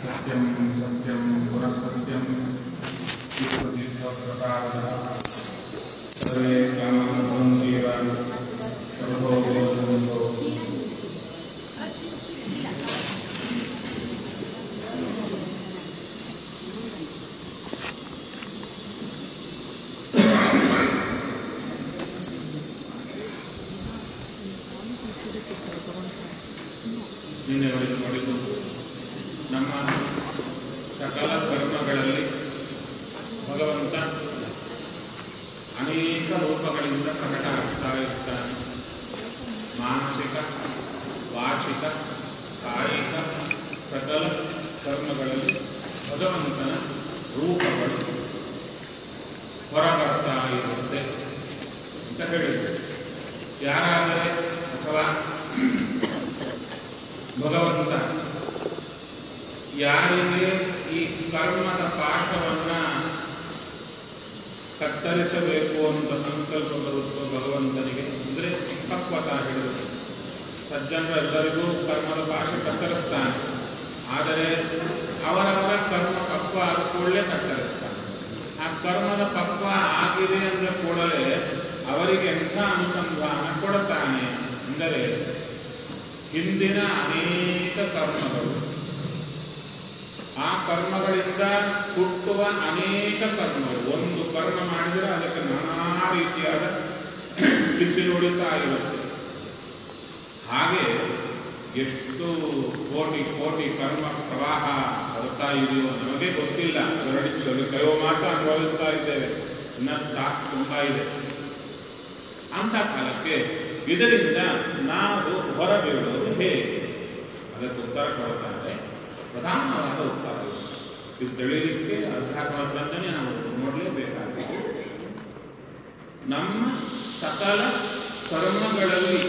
सत्यं सत्यं पुनः सत्यं विश्वसिद्धप्रकाशः सर्वे कामाः भवन्त्येव प्रभो भवन्तु ನಿನ್ನೆವರೆಗೆ ನೋಡಿದ್ದು ನಮ್ಮ ಸಕಲ ಕರ್ಮಗಳಲ್ಲಿ ಭಗವಂತ ಅನೇಕ ರೂಪಗಳಿಂದ ಪ್ರಕಟ ಆಗ್ತಾ ಇರ್ತಾನೆ ಮಾನಸಿಕ ವಾಚಿಕ ಕಾಯಿಕ ಸಕಲ ಕರ್ಮಗಳಲ್ಲಿ ಭಗವಂತನ ರೂಪಗಳು ಹೊರಬರ್ತಾ ಇರುತ್ತೆ ಅಂತ ಹೇಳಿದರು ಯಾರಾದರೆ ಅಥವಾ ಭಗವಂತ ಯಾರಿಗೆ ಈ ಕರ್ಮದ ಪಾಶವನ್ನ ಕತ್ತರಿಸಬೇಕು ಅಂತ ಸಂಕಲ್ಪ ಬರುತ್ತೋ ಭಗವಂತನಿಗೆ ಅಂದರೆ ಪಕ್ವತ ಹೇಳಿದರು ಸಜ್ಜನರೆಲ್ಲರಿಗೂ ಕರ್ಮದ ಪಾಶ ಕತ್ತರಿಸ್ತಾನೆ ಆದರೆ ಅವರವರ ಕರ್ಮ ಪಕ್ವ ಆದ ಕೂಡಲೇ ಕತ್ತರಿಸ್ತಾನೆ ಆ ಕರ್ಮದ ಪಕ್ವ ಆಗಿದೆ ಅಂದ ಕೂಡಲೇ ಅವರಿಗೆ ಎಂಥ ಅನುಸಂಧಾನ ಕೊಡುತ್ತಾನೆ ಅಂದರೆ ಹಿಂದಿನ ಅನೇಕ ಕರ್ಮಗಳು ಆ ಕರ್ಮಗಳಿಂದ ಹುಟ್ಟುವ ಅನೇಕ ಕರ್ಮಗಳು ಒಂದು ಕರ್ಮ ಮಾಡಿದರೆ ಅದಕ್ಕೆ ನಾನಾ ರೀತಿಯಾದ ಬಿಸಿ ಹೊಡಿತಾ ಇರುತ್ತೆ ಹಾಗೆ ಎಷ್ಟು ಕೋಟಿ ಕೋಟಿ ಕರ್ಮ ಪ್ರವಾಹ ಬರ್ತಾ ಇದೆಯೋ ನಮಗೆ ಗೊತ್ತಿಲ್ಲ ಅದರಲ್ಲಿ ಕೆಲವು ಮಾತ್ರ ಅನುಭವಿಸ್ತಾ ಇದ್ದೇವೆ ಇನ್ನ ಸ್ಟಾಕ್ ತುಂಬ ಇದೆ ಅಂಥ ಕಾಲಕ್ಕೆ ಇದರಿಂದ ನಾವು ಹೊರಬೀಳೋದು ಹೇಗೆ ಅದಕ್ಕೆ ಉತ್ತರ ಕೊಡ್ತಾರೆ ಪ್ರಧಾನವಾದ ಉತ್ತರ ಇದು ತಿಳಿಯಲಿಕ್ಕೆ ಅಧ್ಯಾತ್ಮ ಗ್ರಂಥನೇ ನಾವು ನೋಡಲೇಬೇಕಾಗಿದೆ ನಮ್ಮ ಸಕಲ ಕರ್ಮಗಳಲ್ಲಿ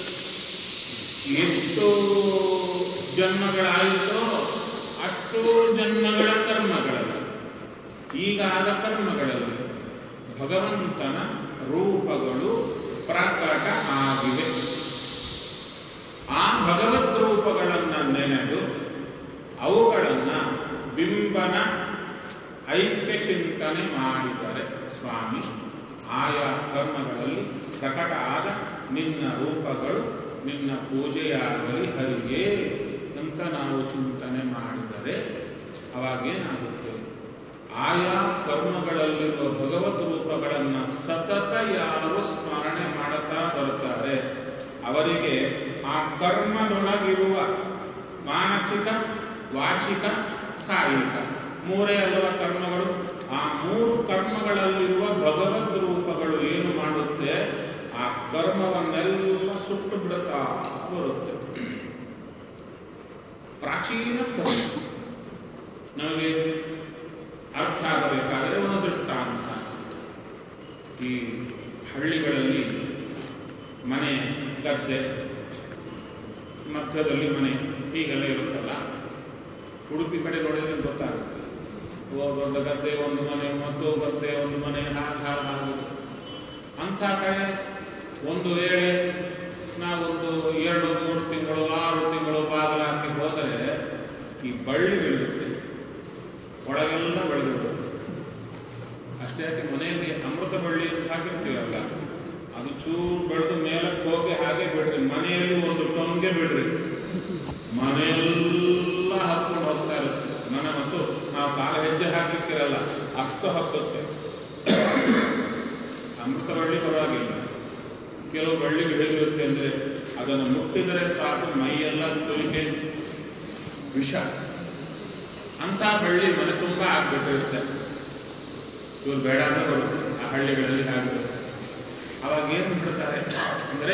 ಎಷ್ಟು ಜನ್ಮಗಳಾಯಿತೋ ಅಷ್ಟು ಜನ್ಮಗಳ ಕರ್ಮಗಳಲ್ಲಿ ಈಗಾದ ಕರ್ಮಗಳಲ್ಲಿ ಭಗವಂತನ ರೂಪಗಳು ಪ್ರಕಟ ಆಗಿವೆ ಆ ಭಗವದ್ ರೂಪಗಳನ್ನು ನೆನೆದು ಅವುಗಳನ್ನು ಬಿಂಬನ ಐಕ್ಯ ಚಿಂತನೆ ಮಾಡಿದರೆ ಸ್ವಾಮಿ ಆಯಾ ಕರ್ಮಗಳಲ್ಲಿ ಪ್ರಕಟ ಆದ ನಿನ್ನ ರೂಪಗಳು ನಿನ್ನ ಪೂಜೆಯಾಗಲಿ ಹರಿಗೆ ಅಂತ ನಾವು ಚಿಂತನೆ ಮಾಡಿದರೆ ಅವಾಗೇನಾಗುತ್ತೆ ಆಯಾ ಕರ್ಮಗಳಲ್ಲಿರುವ ಭಗವದ್ ರೂಪಗಳನ್ನು ಸತತ ಯಾರು ಸ್ಮರಣೆ ಮಾಡುತ್ತಾ ಬರುತ್ತಾರೆ ಅವರಿಗೆ ಆ ಕರ್ಮದೊಳಗಿರುವ ಮಾನಸಿಕ ವಾಚಿಕ ಕಾಯಿಕ ಮೂರೇ ಅಲ್ಲವ ಕರ್ಮಗಳು ಆ ಮೂರು ಕರ್ಮಗಳಲ್ಲಿರುವ ಭಗವದ್ ರೂಪಗಳು ಏನು ಮಾಡುತ್ತೆ ಆ ಕರ್ಮವನ್ನೆಲ್ಲ ಸುಟ್ಟು ಬಿಡುತ್ತಾ ಬರುತ್ತೆ ಪ್ರಾಚೀನ ಕರ್ಮ ನಮಗೆ ಅರ್ಥ ಆಗಬೇಕಾದರೆ ಒಂದು ದೃಷ್ಟಾಂತ ಈ ಹಳ್ಳಿಗಳಲ್ಲಿ ಮನೆ ಗದ್ದೆ ಮಧ್ಯದಲ್ಲಿ ಮನೆ ಹೀಗೆಲ್ಲ ಇರುತ್ತಲ್ಲ ಉಡುಪಿ ಕಡೆ ನೋಡಿದ್ರೆ ಗೊತ್ತಾಗುತ್ತೆ ಓ ದೊಡ್ಡ ಗದ್ದೆ ಒಂದು ಮನೆ ಮತ್ತು ಗದ್ದೆ ಒಂದು ಮನೆ ಹಾಗೆ ಹಾಗೆ ಹಾಗೆ ಅಂಥ ಕಡೆ ಒಂದು ವೇಳೆ ನಾವೊಂದು ಎರಡು ಮೂರು ತಿಂಗಳು ಆರು ತಿಂಗಳು ಬಾಗಿಲು ಹಾಕಿ ಹೋದರೆ ಈ ಬಳ್ಳಿ ಬೆಳೆಯುತ್ತೆ ಒಳಗೆಲ್ಲ ಬೆಳೆದಿರುತ್ತೆ ಅಷ್ಟೇ ಯಾಕೆ ಮನೆಯಲ್ಲಿ ಅಮೃತ ಬಳ್ಳಿ ಅಂತ ಹಾಕಿರ್ತೀರಲ್ಲ ಅದು ಚೂರು ಬೆಳೆದು ಮೇಲಕ್ಕೆ ಹೋಗಿ ಹಾಗೆ ಬಿಡ್ರಿ ಮನೆಯಲ್ಲಿ ಒಂದು ಟೊಂಗೆ ಬಿಡ್ರಿ ಮನೆಯೆಲ್ಲ ಹತ್ಕೊಂಡು ಹೋಗ್ತಾ ಇರುತ್ತೆ ಮನ ಮತ್ತು ನಾವು ಕಾಲ ಹೆಜ್ಜೆ ಹಾಕಿರ್ತೀರಲ್ಲ ಅಷ್ಟು ಹತ್ತುತ್ತೆ ಅಮೃತ ಬಳ್ಳಿ ಪರವಾಗಿಲ್ಲ ಕೆಲವು ಬಳ್ಳಿಗಳು ಹೇಗಿರುತ್ತೆ ಅಂದರೆ ಅದನ್ನು ಮುಟ್ಟಿದರೆ ಸಾಕು ಮೈಯೆಲ್ಲ ತುರಿಕೆ ವಿಷ ಅಂಥ ಬಳ್ಳಿ ಮನೆ ತುಂಬ ಆಗ್ಬಿಟ್ಟಿರುತ್ತೆ ಇವ್ರು ಬೇಡ ಅಂತ ಬರುತ್ತೆ ಆ ಹಳ್ಳಿಗಳಲ್ಲಿ ಆಗಿರುತ್ತೆ ಅವಾಗ ಏನು ಬಿಡ್ತಾರೆ ಅಂದರೆ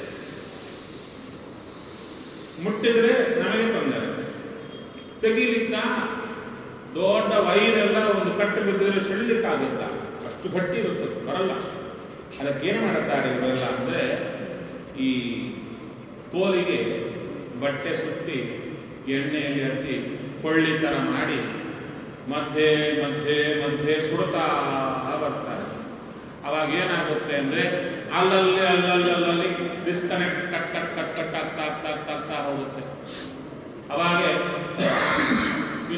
ಮುಟ್ಟಿದ್ರೆ ನಮಗೆ ತೊಂದರೆ ತೆಗಿಲಿಕ್ಕ ದೊಡ್ಡ ವೈರೆಲ್ಲ ಒಂದು ಕಟ್ಟು ಬಿದ್ದರೆ ಸೆಳ್ಲಿಕ್ಕಾಗುತ್ತ ಅಷ್ಟು ಗಟ್ಟಿ ಇರುತ್ತೆ ಬರಲ್ಲ ಅದಕ್ಕೇನು ಮಾಡುತ್ತಾರೆ ಇವರೆಲ್ಲ ಅಂದರೆ ಈ ಕೋಲಿಗೆ ಬಟ್ಟೆ ಸುತ್ತಿ ಎಣ್ಣೆಯಲ್ಲಿ ಹತ್ತಿ ಕೊಳ್ಳಿ ಥರ ಮಾಡಿ ಮಧ್ಯೆ ಮಧ್ಯೆ ಮಧ್ಯೆ ಸುಡ್ತಾ ಬರ್ತಾರೆ ಅವಾಗ ಏನಾಗುತ್ತೆ ಅಂದರೆ ಅಲ್ಲಲ್ಲಿ ಅಲ್ಲಲ್ಲಿ ಅಲ್ಲಲ್ಲಿ disconnect cut cut cut cut ಆಗ್ತಾ ಆಗ್ತಾ ಆಗ್ತಾ ಆಗ್ತಾ ಹೋಗುತ್ತೆ ಅವಾಗೆ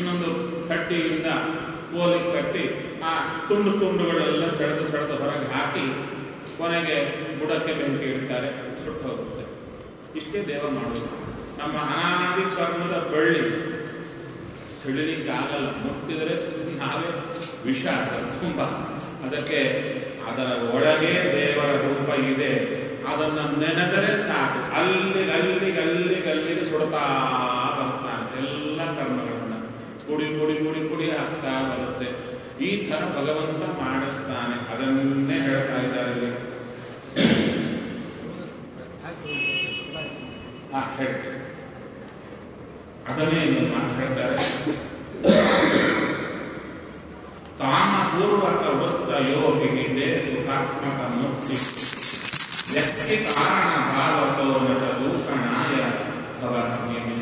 ತುಂಡು ತುಂಡುಗಳೆಲ್ಲ ಸೆಳೆದು ಸೆಳೆದು ಹೊರಗೆ ಹಾಕಿ ಕೊನೆಗೆ ಬುಡಕ್ಕೆ ಬೆಂಕಿ ಇಡ್ತಾರೆ ಸುಟ್ಟು ಹೋಗುತ್ತೆ ಇಷ್ಟೇ ದೇವ ಮಾಡೋದು ನಮ್ಮ ಅನಾದಿ ಕರ್ಮದ ಬಳ್ಳಿ ಸಿಡಿಲಿಕ್ಕೆ ಆಗಲ್ಲ ಮುಟ್ಟಿದರೆ ಸುಮ್ಮನೆ ನಾವೇ ವಿಷ ತುಂಬ ಅದಕ್ಕೆ ಅದರ ಒಳಗೆ ದೇವರ ರೂಪ ಇದೆ ಅದನ್ನು ನೆನೆದರೆ ಸಾಕು ಅಲ್ಲಿಗೆ ಅಲ್ಲಿಗೆ ಅಲ್ಲಿಗೆ ಅಲ್ಲಿಗೆ ಸುಡ್ತಾ ಬರ್ತಾನೆ ಎಲ್ಲ ಕರ್ಮಗಳನ್ನು ಪುಡಿ ಪುಡಿ ಪುಡಿ ಪುಡಿ ಆಗ್ತಾ ಬರುತ್ತೆ ಈ ಥರ ಭಗವಂತ ಮಾಡಿಸ್ತಾನೆ ಅದನ್ನೇ ಹೇಳ್ತಾ ಇದ್ದಾರೆ ಇಲ್ಲಿ. ಹಾ ಹೇಳ್ತೀನಿ ಅದನ್ನೇ ಇಲ್ಲಿ ಮಾತು ಹೇಳ್ತಾರೆ ಕಾಮಪೂರ್ವಕ ವೃತ್ತ ಯೋಗಿಗೆ ಸುಖಾತ್ಮಕ ಮುಕ್ತಿ ವ್ಯಕ್ತಿ ಕಾರಣ ಭಾವತೋನತ ದೂಷಣಾಯ ಭವತ್ಯಮೇ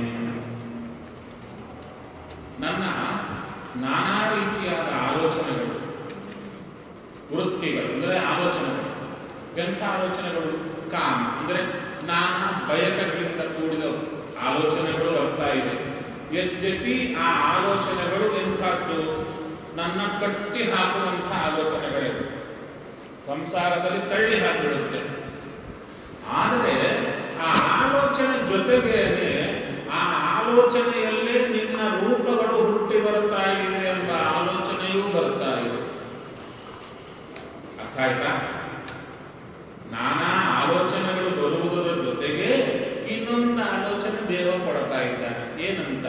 ನನ್ನ ನಾನಾ ರೀತಿಯಾದ ಆಲೋಚನೆಗಳು ವೃತ್ತಿಗಳು ಅಂದರೆ ಆಲೋಚನೆಗಳು ಎಂಥ ಆಲೋಚನೆಗಳು ಕಾಮ ಅಂದರೆ ನಾನಾ ಬಯಕೆಗಳಿಂದ ಕೂಡಿದ ಆಲೋಚನೆಗಳು ಬರ್ತಾ ಇದೆ ಯದ್ಯಪಿ ಆ ಆಲೋಚನೆಗಳು ಎಂಥದ್ದು ನನ್ನ ಕಟ್ಟಿ ಹಾಕುವಂಥ ಆಲೋಚನೆಗಳೇ ಸಂಸಾರದಲ್ಲಿ ತಳ್ಳಿ ಹಾಕಿಬಿಡುತ್ತೆ ಆದರೆ ಆ ಆಲೋಚನೆ ಜೊತೆಗೇನೆ ಆ ಆಲೋಚನೆಯಲ್ಲೇ ನಿನ್ನ ರೂಪಗಳು ಹುಟ್ಟಿ ಬರ್ತಾ ಇವೆ ಎಂಬ ಆಲೋಚನೆಯೂ ಬರ್ತಾ ಇದೆ ಅರ್ಥ ಆಯ್ತಾ ನಾನಾ ಆಲೋಚನೆಗಳು ಬರುವುದರ ಜೊತೆಗೆ ಇನ್ನೊಂದು ಆಲೋಚನೆ ದೇವ ಕೊಡ್ತಾ ಇದ್ದಾನೆ ಏನಂತ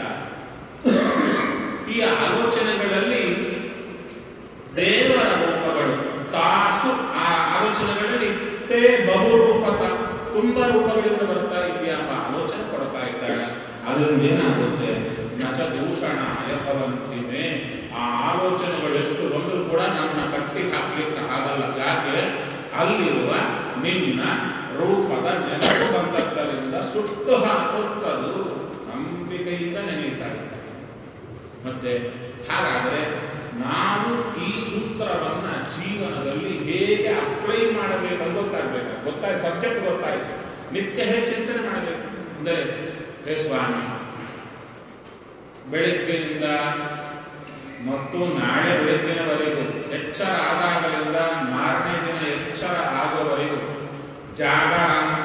ಈ ಆಲೋಚನೆಗಳಲ್ಲಿ ದೇವರ ರೂಪಗಳು ಕಾಸು ಆ ಆಲೋಚನೆಗಳಲ್ಲಿ ತೇ ಬಹುರೂಪಕ ತುಂಬ ರೂಪಗಳಿಂದ ಬರ್ತಾ ಇದೆಯಾ ಎಂಬ ಆಲೋಚನೆ ಕೊಡ್ತಾ ಇದ್ದಾಳೆ ಅದರಿಂದ ಏನಾಗುತ್ತೆ ನಚ ದೂಷಣ ಭವಂತಿಮೆ ಆ ಆಲೋಚನೆಗಳು ಎಷ್ಟು ಬಂದರೂ ಕೂಡ ನನ್ನ ಕಟ್ಟಿ ಹಾಕ್ಲಿಕ್ಕೆ ಆಗಲ್ಲ ಯಾಕೆ ಅಲ್ಲಿರುವ ನಿನ್ನ ರೂಪದ ನೆನಪು ಬಂದದ್ದರಿಂದ ಸುಟ್ಟು ಹಾಕುತ್ತದು ನಂಬಿಕೆಯಿಂದ ನೆನೆಯುತ್ತಾ ಇದ್ದಾರೆ ಮತ್ತೆ ಹಾಗಾದರೆ ನಾವು ಈ ಸೂತ್ರವನ್ನ ಜೀವನದಲ್ಲಿ ಹೇಗೆ ಅಪ್ಲೈ ಮಾಡಬೇಕು ಅಂತ ಗೊತ್ತಾಗಬೇಕು ಗೊತ್ತಾಯ್ತು ಸಬ್ಜೆಕ್ಟ್ ಗೊತ್ತಾಯ್ತು ನಿತ್ಯ ಹೇಗೆ ಚಿಂತನೆ ಮಾಡಬೇಕು ಅಂದರೆ ಹೇ ಸ್ವಾಮಿ ಬೆಳಗ್ಗಿನಿಂದ ಮತ್ತು ನಾಳೆ ಬೆಳಗ್ಗಿನವರೆಗೂ ಎಚ್ಚರ ಆದಾಗಲಿಂದ ಮಾರನೇ ದಿನ ಎಚ್ಚರ ಆಗುವವರೆಗೂ ಜಾಗರಾಂತ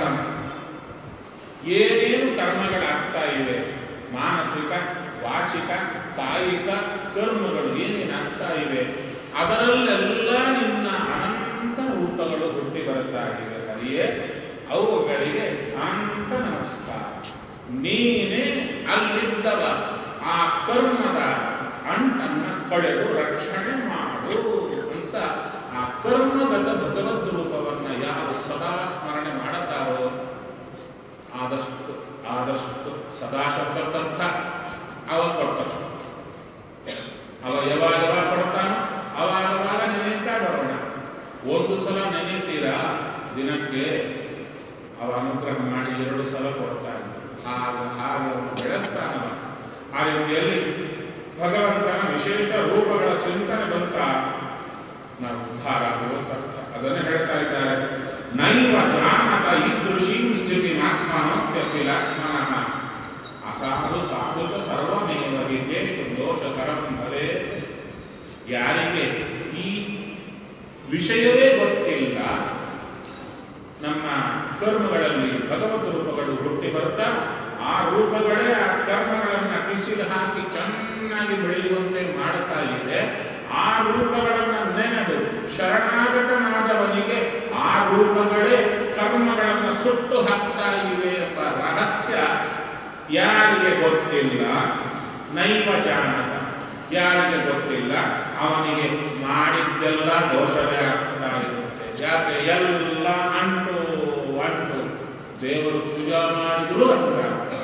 ಏನೇನು ಕರ್ಮಗಳಾಗ್ತಾ ಇವೆ ಮಾನಸಿಕ ವಾಚಿಕ ಕಾಯಿಕ ಕರ್ಮಗಳು ಏನೇನಾಗ್ತಾ ಇವೆ ಅದರಲ್ಲೆಲ್ಲ ನಿನ್ನ ಅನಂತ ರೂಪಗಳು ಹುಟ್ಟಿ ಬರ್ತಾ ಇವೆ ಹರಿಯೇ ಅವುಗಳಿಗೆ ಅನಂತ ನಮಸ್ಕಾರ ನೀನೇ ಅಲ್ಲಿದ್ದವ ಆ ಕರ್ಮದ ಅಂಟನ್ನ ಕಳೆದು ರಕ್ಷಣೆ ಮಾಡು ಅಂತ ಆ ಕರ್ಮಗತ ಭಗವದ್ ರೂಪವನ್ನ ಯಾರು ಸದಾ ಸ್ಮರಣೆ ಮಾಡುತ್ತಾರೋ ಆದಷ್ಟು ಆದಷ್ಟು ಸದಾ ಶಬ್ದಕ್ಕರ್ಥ ಅವ ಕೊಟ್ಟಷ್ಟು ಅವ ಯಾವಾಗ ಯಾವಾಗ ಕೊಡ್ತಾನೋ ಅವಾಗವಾಗ ನೆನೆಯುತ್ತಾ ಬರೋಣ ಒಂದು ಸಲ ನೆನೆತೀರಾ ದಿನಕ್ಕೆ ಅವ ಅನುಗ್ರಹ ಮಾಡಿ ಎರಡು ಸಲ ಕೊಡ್ತಾನೆ ಹಾಗೆ ಹಾಗೆ ಅವನು ಬೆಳೆಸ್ತಾನವ ಆ ರೀತಿಯಲ್ಲಿ ಭಗವಂತನ ವಿಶೇಷ ರೂಪಗಳ ಚಿಂತನೆ ಬಂತ ನಾವು ಉದ್ಧಾರ ಆಗುವಂತ ಅದನ್ನೇ ಹೇಳ್ತಾ ಇದ್ದಾರೆ ನೈವ ಜಾನಕ ಈದೃಶೀಂ ಸ್ಥಿತಿ ಮಾತ್ಮನೋಪ್ಯಪಿಲಾತ್ಮನಃ ಅಸಾಧು ಸಾಧು ಚ ಸರ್ವಮೇವ ವಿದ್ಯೇಷು ದೋಷಕರಂ ಭವೇ ಯಾರಿಗೆ ಈ ವಿಷಯವೇ ಗೊತ್ತಿಲ್ಲ ನಮ್ಮ ಕರ್ಮಗಳಲ್ಲಿ ಭಗವದ್ ರೂಪಗಳು ಹುಟ್ಟಿ ಬರ್ತಾ ಆ ರೂಪಗಳೇ ಆ ಕರ್ಮಗಳನ್ನು ಕಿಸಿದು ಹಾಕಿ ಚೆನ್ನಾಗಿ ಬೆಳೆಯುವಂತೆ ಮಾಡುತ್ತಾ ಇದೆ ಆ ರೂಪಗಳನ್ನು ನೆನೆದು ಶರಣಾಗತನಾದವನಿಗೆ ಆ ರೂಪಗಳೇ ಕರ್ಮಗಳನ್ನು ಸುಟ್ಟು ಹಾಕ್ತಾ ಇವೆ ಎಂಬ ರಹಸ್ಯ ಯಾರಿಗೆ ಗೊತ್ತಿಲ್ಲ ನೈವ ಜಾನಕ ಯಾರಿಗೆ ಗೊತ್ತಿಲ್ಲ ಅವನಿಗೆ ಮಾಡಿದ್ದೆಲ್ಲ ದೋಷವೇ ಆಗ್ತಾ ಇರುತ್ತೆ ಯಾಕೆ ಎಲ್ಲ ಅಂಟು ಅಂಟು ದೇವರು ಪೂಜಾ ಮಾಡಿದ್ರು ಅಂಟಾಗ್ತದೆ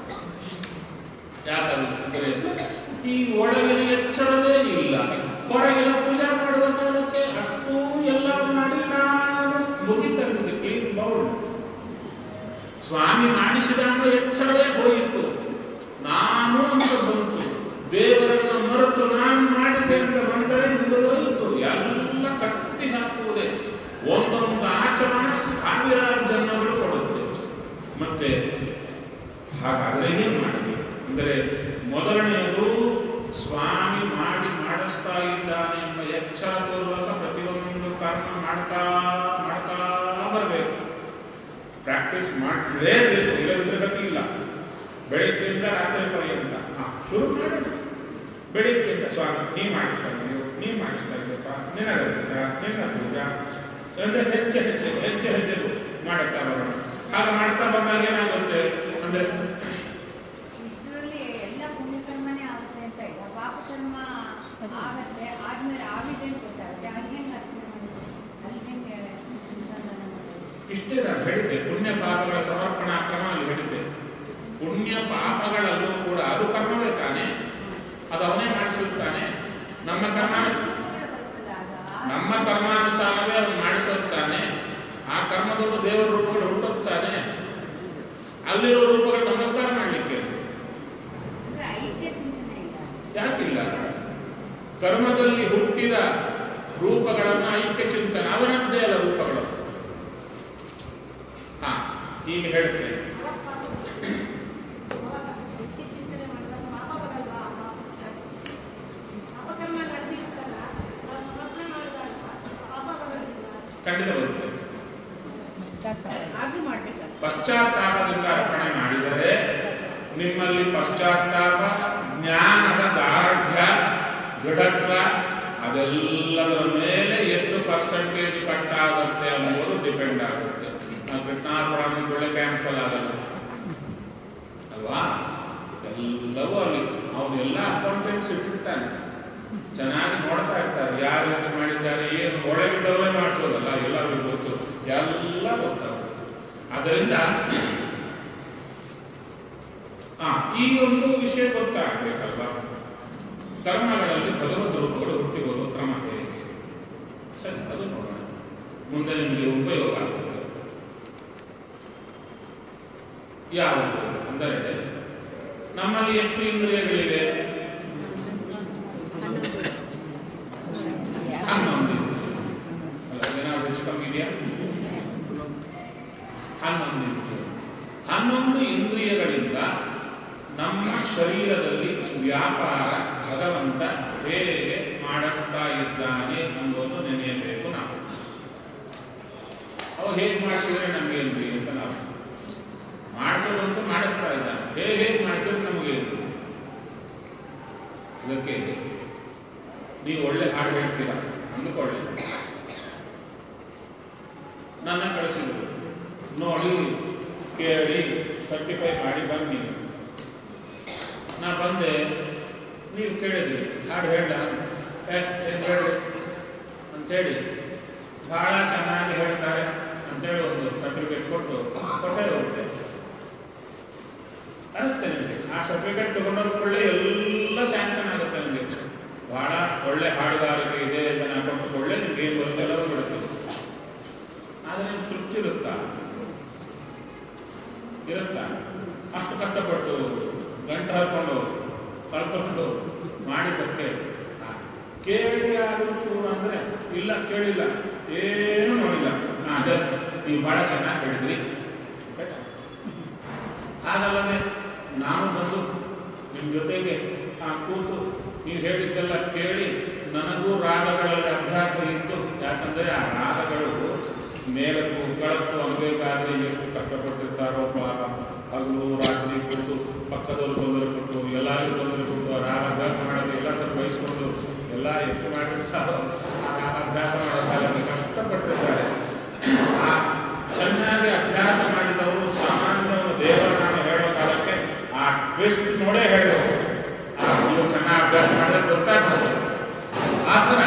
ಯಾಕಂದ್ರೆ ಈ ಒಳಗಿನ ಎಚ್ಚರವೇ ಇಲ್ಲ ಹೊರಗಿನ ಪೂಜಾ ಮಾಡುವ ಕಾಲಕ್ಕೆ ಅಷ್ಟು ಎಲ್ಲ ಮಾಡಿ ನಾನು ಮುಗಿತಂದೆ ಕ್ಲೀನ್ ಬೌಲ್ ಸ್ವಾಮಿ ಮಾಡಿಸಿದ ಅನ್ನೋ ಎಚ್ಚರವೇ ಹೋಯಿತು ನಾನು ಅಂತ ಬಂತು ದೇವರನ್ನು ಮರೆತು ನಾನು ಮಾಡಿದೆ ಅಂತ ಬಂದರೆ ಮುಗಿದೋಯಿತು ಎಲ್ಲ ಕಟ್ಟಿ ಹಾಕುವುದೇ ಒಂದೊಂದು ಆಚರಣೆ ಸಾವಿರಾರು ಜನ್ಮಗಳು ಕೊಡುತ್ತೆ ಮತ್ತೆ ಹಾಗಾದರೆ ಏನು ಮಾಡಬೇಕು ಅಂದರೆ ಮೊದಲನೆಯದು ಸ್ವಾಮಿ ಮಾಡಿ ಮಾಡಿಸ್ತಾ ಇದ್ದಾನೆ ಎಂಬ ಎಚ್ಚರ ಮಾಡಲೇಬೇಕು ಇಲ್ಲದಿದ್ರೆ ಗತಿ ಇಲ್ಲ ಬೆಳಿಗ್ಗೆಯಿಂದ ರಾತ್ರಿ ಪರ್ಯಂತ ಹಾ ಶುರು ಮಾಡೋಣ ಬೆಳಿಗ್ಗೆಯಿಂದ ಸ್ವಾಮಿ ನೀ ಮಾಡಿಸ್ತಾ ಇದೆಯೋ ನೀ ಮಾಡಿಸ್ತಾ ಇದೆಯಪ್ಪ ನಿನಗತ್ತ ನಿನ್ನ ಪೂಜಾ ಅಂದರೆ ಹೆಜ್ಜೆ ಹೆಜ್ಜೆ ಹೆಜ್ಜೆ ಹೆಜ್ಜೆಗೂ ಮಾಡುತ್ತಾ ಬರೋಣ ಹಾಗೆ ಮಾಡ್ತಾ ಬಂದಾಗ ಏನಾಗುತ್ತೆ ಅಂದರೆ ಇಷ್ಟರಲ್ಲಿ ಎಲ್ಲ ಪುಣ್ಯಕರ್ಮನೇ ಆಗುತ್ತೆ ಅಂತ ಇಲ್ಲ ಪಾಪಕರ್ಮ ಆಗತ್ತೆ ಆದ್ಮೇಲೆ ಆಗಿದೆ ಅಂತ ಗೊತ್ತಾಗುತ್ತೆ ಅದು ಹೆಂಗೆ ಅರ್ಪಣೆ ಮಾಡೋದು ಅಲ್ಲಿ ಹೆಂಗೆ ಅನುಸಂಧಾನ ಮಾಡೋದು ಇಷ್ಟೇ ನಾನು ಹೇಳಿದ್ದೆ ಪುಣ್ಯ ಪಾಪಗಳ ಸಮರ್ಪಣಾ ಕ್ರಮ ಅಲ್ಲಿ ಹೇಳಿದ್ದೆ ಪುಣ್ಯ ಪಾಪಗಳಲ್ಲೂ ಕೂಡ ಅದು ಕರ್ಮವೇ ತಾನೆ ಅದು ಅವನೇ ಮಾಡಿಸಿರ್ತಾನೆ ನಮ್ಮ ಕರ್ಮ ಬರ್ತದೆ ಆಗ ನಮ್ಮ ಕರ್ಮಾನುಸಾರವೇ ಅವನು ಮಾಡಿಸುತ್ತಾನೆ ಆ ಕರ್ಮದಲ್ಲೂ ದೇವರ ರೂಪಗಳು ಹುಟ್ಟುತ್ತಾನೆ ಅಲ್ಲಿರೋ ರೂಪಗಳು ನಮಸ್ಕಾರ ಮಾಡಲಿಕ್ಕೆ ಅಂದ್ರೆ ಐಕ್ಯ ಚಿಂತನೆ ಇಲ್ಲ ಯಾಕಿಲ್ಲ ಕರ್ಮದಲ್ಲಿ ಹುಟ್ಟಿದ ರೂಪಗಳನ್ನು ಐಕ್ಯ ಚಿಂತನೆ ಅವನದ್ದೇ ಅಲ್ಲ ರೂಪಗಳು ಹಾ ಈಗ ಹೇಳುತ್ತೇನೆ ಖಂಡಿತ ಬರುತ್ತೆ ಆದ್ರೂ ಮಾಡ್ಬೇಕಲ್ಲ ಪಶ್ಚಾತ್ತಾಪದಿಂದ ಅರ್ಪಣೆ ಮಾಡಿದರೆ ನಿಮ್ಮಲ್ಲಿ ಪಶ್ಚಾತ್ತಾಪ ಜ್ಞಾನದ ದಾರ್ಢ್ಯ ದೃಢತ್ವ ಅದೆಲ್ಲದರ ಮೇಲೆ ಎಷ್ಟು ಪರ್ಸೆಂಟೇಜ್ ಕಟ್ ಆಗುತ್ತೆ ಅನ್ನೋದು ಡಿಪೆಂಡ್ ಆಗುತ್ತೆ ನಾವು ಕೃಷ್ಣಾರ್ಪಣೆ ಒಳ್ಳೆ ಕ್ಯಾನ್ಸಲ್ ಆಗಲ್ಲ ಅಲ್ವಾ ಎಲ್ಲವೂ ಅಲ್ಲಿ ಅವನ್ನೆಲ್ಲ ಅಕೌಂಟೆಂಟ್ಸ್ ಇಟ್ಟಿರ್ತಾನೆ ಚೆನ್ನಾಗಿ ನೋಡ್ತಾ ಇರ್ತಾರೆ ಯಾರು ರೀತಿ ಮಾಡಿದ್ದಾರೆ ಏನು ಒಳಗಿದ್ದವರೇ ಮಾಡಿಸೋದಲ್ಲ ಎಲ್ಲರಿಗೂ ಗೊತ್ತು ಎಲ್ಲ ಗೊತ್ತಾಗುತ್ತೆ ಅದರಿಂದ ಆ, ಈ ಒಂದು ವಿಷಯ ಗೊತ್ತಾಗಬೇಕಲ್ವಾ ಕರ್ಮಗಳಲ್ಲಿ ಭಗವದ್ ರೂಪಗಳು ಹುಟ್ಟಿ ಬರುವ ಕ್ರಮ ಹೇಗೆ ಸರಿ ಅದು ನೋಡೋಣ ಮುಂದೆ ನಿಮಗೆ ಉಪಯೋಗ ಆಗುತ್ತೆ ಯಾವುದು ಅಂದರೆ ನಮ್ಮಲ್ಲಿ ಎಷ್ಟು ಇಂದ್ರಿಯಗಳಿವೆ ಹನ್ನೊಂದು ಅಲ್ಲ ಏನಾದ್ರು ಹೆಚ್ಚು ಕಮ್ಮಿ ಇದೆಯಾ ಹನ್ನೊಂದು ಇಂದ್ರಿಯ ಹನ್ನೊಂದು ಇಂದ್ರಿಯಗಳಿಂದ ನಮ್ಮ ಶರೀರದಲ್ಲಿ ವ್ಯಾಪಾರ ಭಗವಂತ ಹೇಗೆ ಮಾಡಿಸ್ತಾ ಇದ್ದಾನೆ ಎಂಬುದು ನೆನೆಯಬೇಕು ನಾವು ಅವ ಹೇಗೆ ಮಾಡಿಸಿದ್ರೆ ನಮಗೆ ಏನ್ರಿ ಅಂತ ನಾವು ಮಾಡಿಸೋದಂತೂ ಮಾಡಿಸ್ತಾ ಇದ್ದಾನೆ ಹೇಗೆ ಹೇಗೆ ಮಾಡಿಸಿದ್ರೆ ನಮಗೆ ಇದಕ್ಕೆ ನೀವು ಒಳ್ಳೆ ಹಾಡು ಹೇಳ್ತೀರಾ ಅಂದುಕೊಳ್ಳಿ ನನ್ನ ಕಳಿಸಿದ್ರು ನೋಡಿ ಕೇಳಿ ಸರ್ಟಿಫೈ ಮಾಡಿ ಬನ್ನಿ ನಾ ಬಂದೆ ನೀವು ಕೇಳಿದ್ರಿ ಹಾಡು ಹೇಳ ಏ ಏನ್ ಹೇಳಿ ಅಂತೇಳಿ ಬಹಳ ಚೆನ್ನಾಗಿ ಹೇಳ್ತಾರೆ ಅಂತೇಳಿ ಒಂದು ಸರ್ಟಿಫಿಕೇಟ್ ಕೊಟ್ಟು ಕೊಟ್ಟೇ ಹೋಗುತ್ತೆ ಅರುತ್ತೆ ನಿಮಗೆ ಆ ಸರ್ಟಿಫಿಕೇಟ್ ತಗೊಂಡೋದ್ಕೊಳ್ಳಿ ಎಲ್ಲ ಸ್ಯಾಂಕ್ಷನ್ ಆಗುತ್ತೆ ನಿಮಗೆ ಬಹಳ ಒಳ್ಳೆ ಹಾಡುಗಾರಿಕೆ ಇದೆ ಜನ ಕೊಟ್ಟುಕೊಳ್ಳೆ ನಿಮ್ಗೆ ಏನು ಬರುತ್ತೆ ಎಲ್ಲವೂ ಬಿಡುತ್ತೆ ಆದರೆ ನಿಮ್ಗೆ ತೃಪ್ತಿ ಇರುತ್ತಾ ಇರುತ್ತಾ ಅಷ್ಟು ಕಷ್ಟಪಟ್ಟು ಗಂಟು ಹರ್ಕೊಂಡು ಕಳ್ಕೊಂಡು ಮಾಡಿದ್ದಕ್ಕೆ ಆ, ಕೇಳಿ ಆದರೂ ಕೂಡ ಅಂದರೆ ಇಲ್ಲ ಕೇಳಿಲ್ಲ ಏನೂ ನೋಡಿಲ್ಲ ಹಾಂ ಜಸ್ಟ್ ನೀವು ಭಾಳ ಚೆನ್ನಾಗಿ ಹೇಳಿದ್ರಿ ಆಯ್ತಾ? ಹಾಗಲ್ಲದೆ ನಾನು ಬಂದು ನಿಮ್ಮ ಜೊತೆಗೆ ಆ ಕೂತು ನೀವು ಹೇಳಿದ್ದೆಲ್ಲ ಕೇಳಿ ನನಗೂ ರಾಗಗಳಲ್ಲಿ ಅಭ್ಯಾಸ ಇತ್ತು ಯಾಕಂದರೆ ಆ ರಾಗಗಳು ಮೇಲಕ್ಕೂ ಕೆಳಕ್ಕೂ ಅನ್ಬೇಕಾದ್ರೆ ಎಷ್ಟು ಕಷ್ಟಪಟ್ಟಿರ್ತಾರೋ ಪಾಪ ಹಗಲು ರಾತ್ರಿ ಕೂತು ಪಕ್ಕದವ್ರು ತೊಂದರೆ ಕೊಟ್ಟು ಎಲ್ಲರಿಗೂ ತೊಂದರೆ ಕೊಟ್ಟು ಆ ರಾಗ ಅಭ್ಯಾಸ ಮಾಡೋದು ಎಲ್ಲ ಸ್ವಲ್ಪ ವಹಿಸ್ಕೊಂಡು ಎಲ್ಲ ಎಷ್ಟು ಮಾಡಿರ್ತಾರೋ ಆ ರಾಗ ಅಭ್ಯಾಸ ಮಾಡೋಕ್ಕಾಗಲ್ಲ ಕಷ್ಟಪಟ್ಟಿರ್ತಾರೆ ಆ ಚೆನ್ನಾಗಿ ಅಭ್ಯಾಸ ಮಾಡಿದವರು ಸಾಮಾನ್ಯವರು ದೇವರನ್ನು ಹೇಳೋ ಕಾಲಕ್ಕೆ ಆ ಟ್ವಿಸ್ಟ್ ನೋಡೇ ಹೇಳೋರು ಆ ನೀವು ಚೆನ್ನಾಗಿ ಅಭ್ಯಾಸ ಮಾಡಿದ್ರೆ ಗೊತ್ತಾಗ್ತದೆ ಆ ಥರ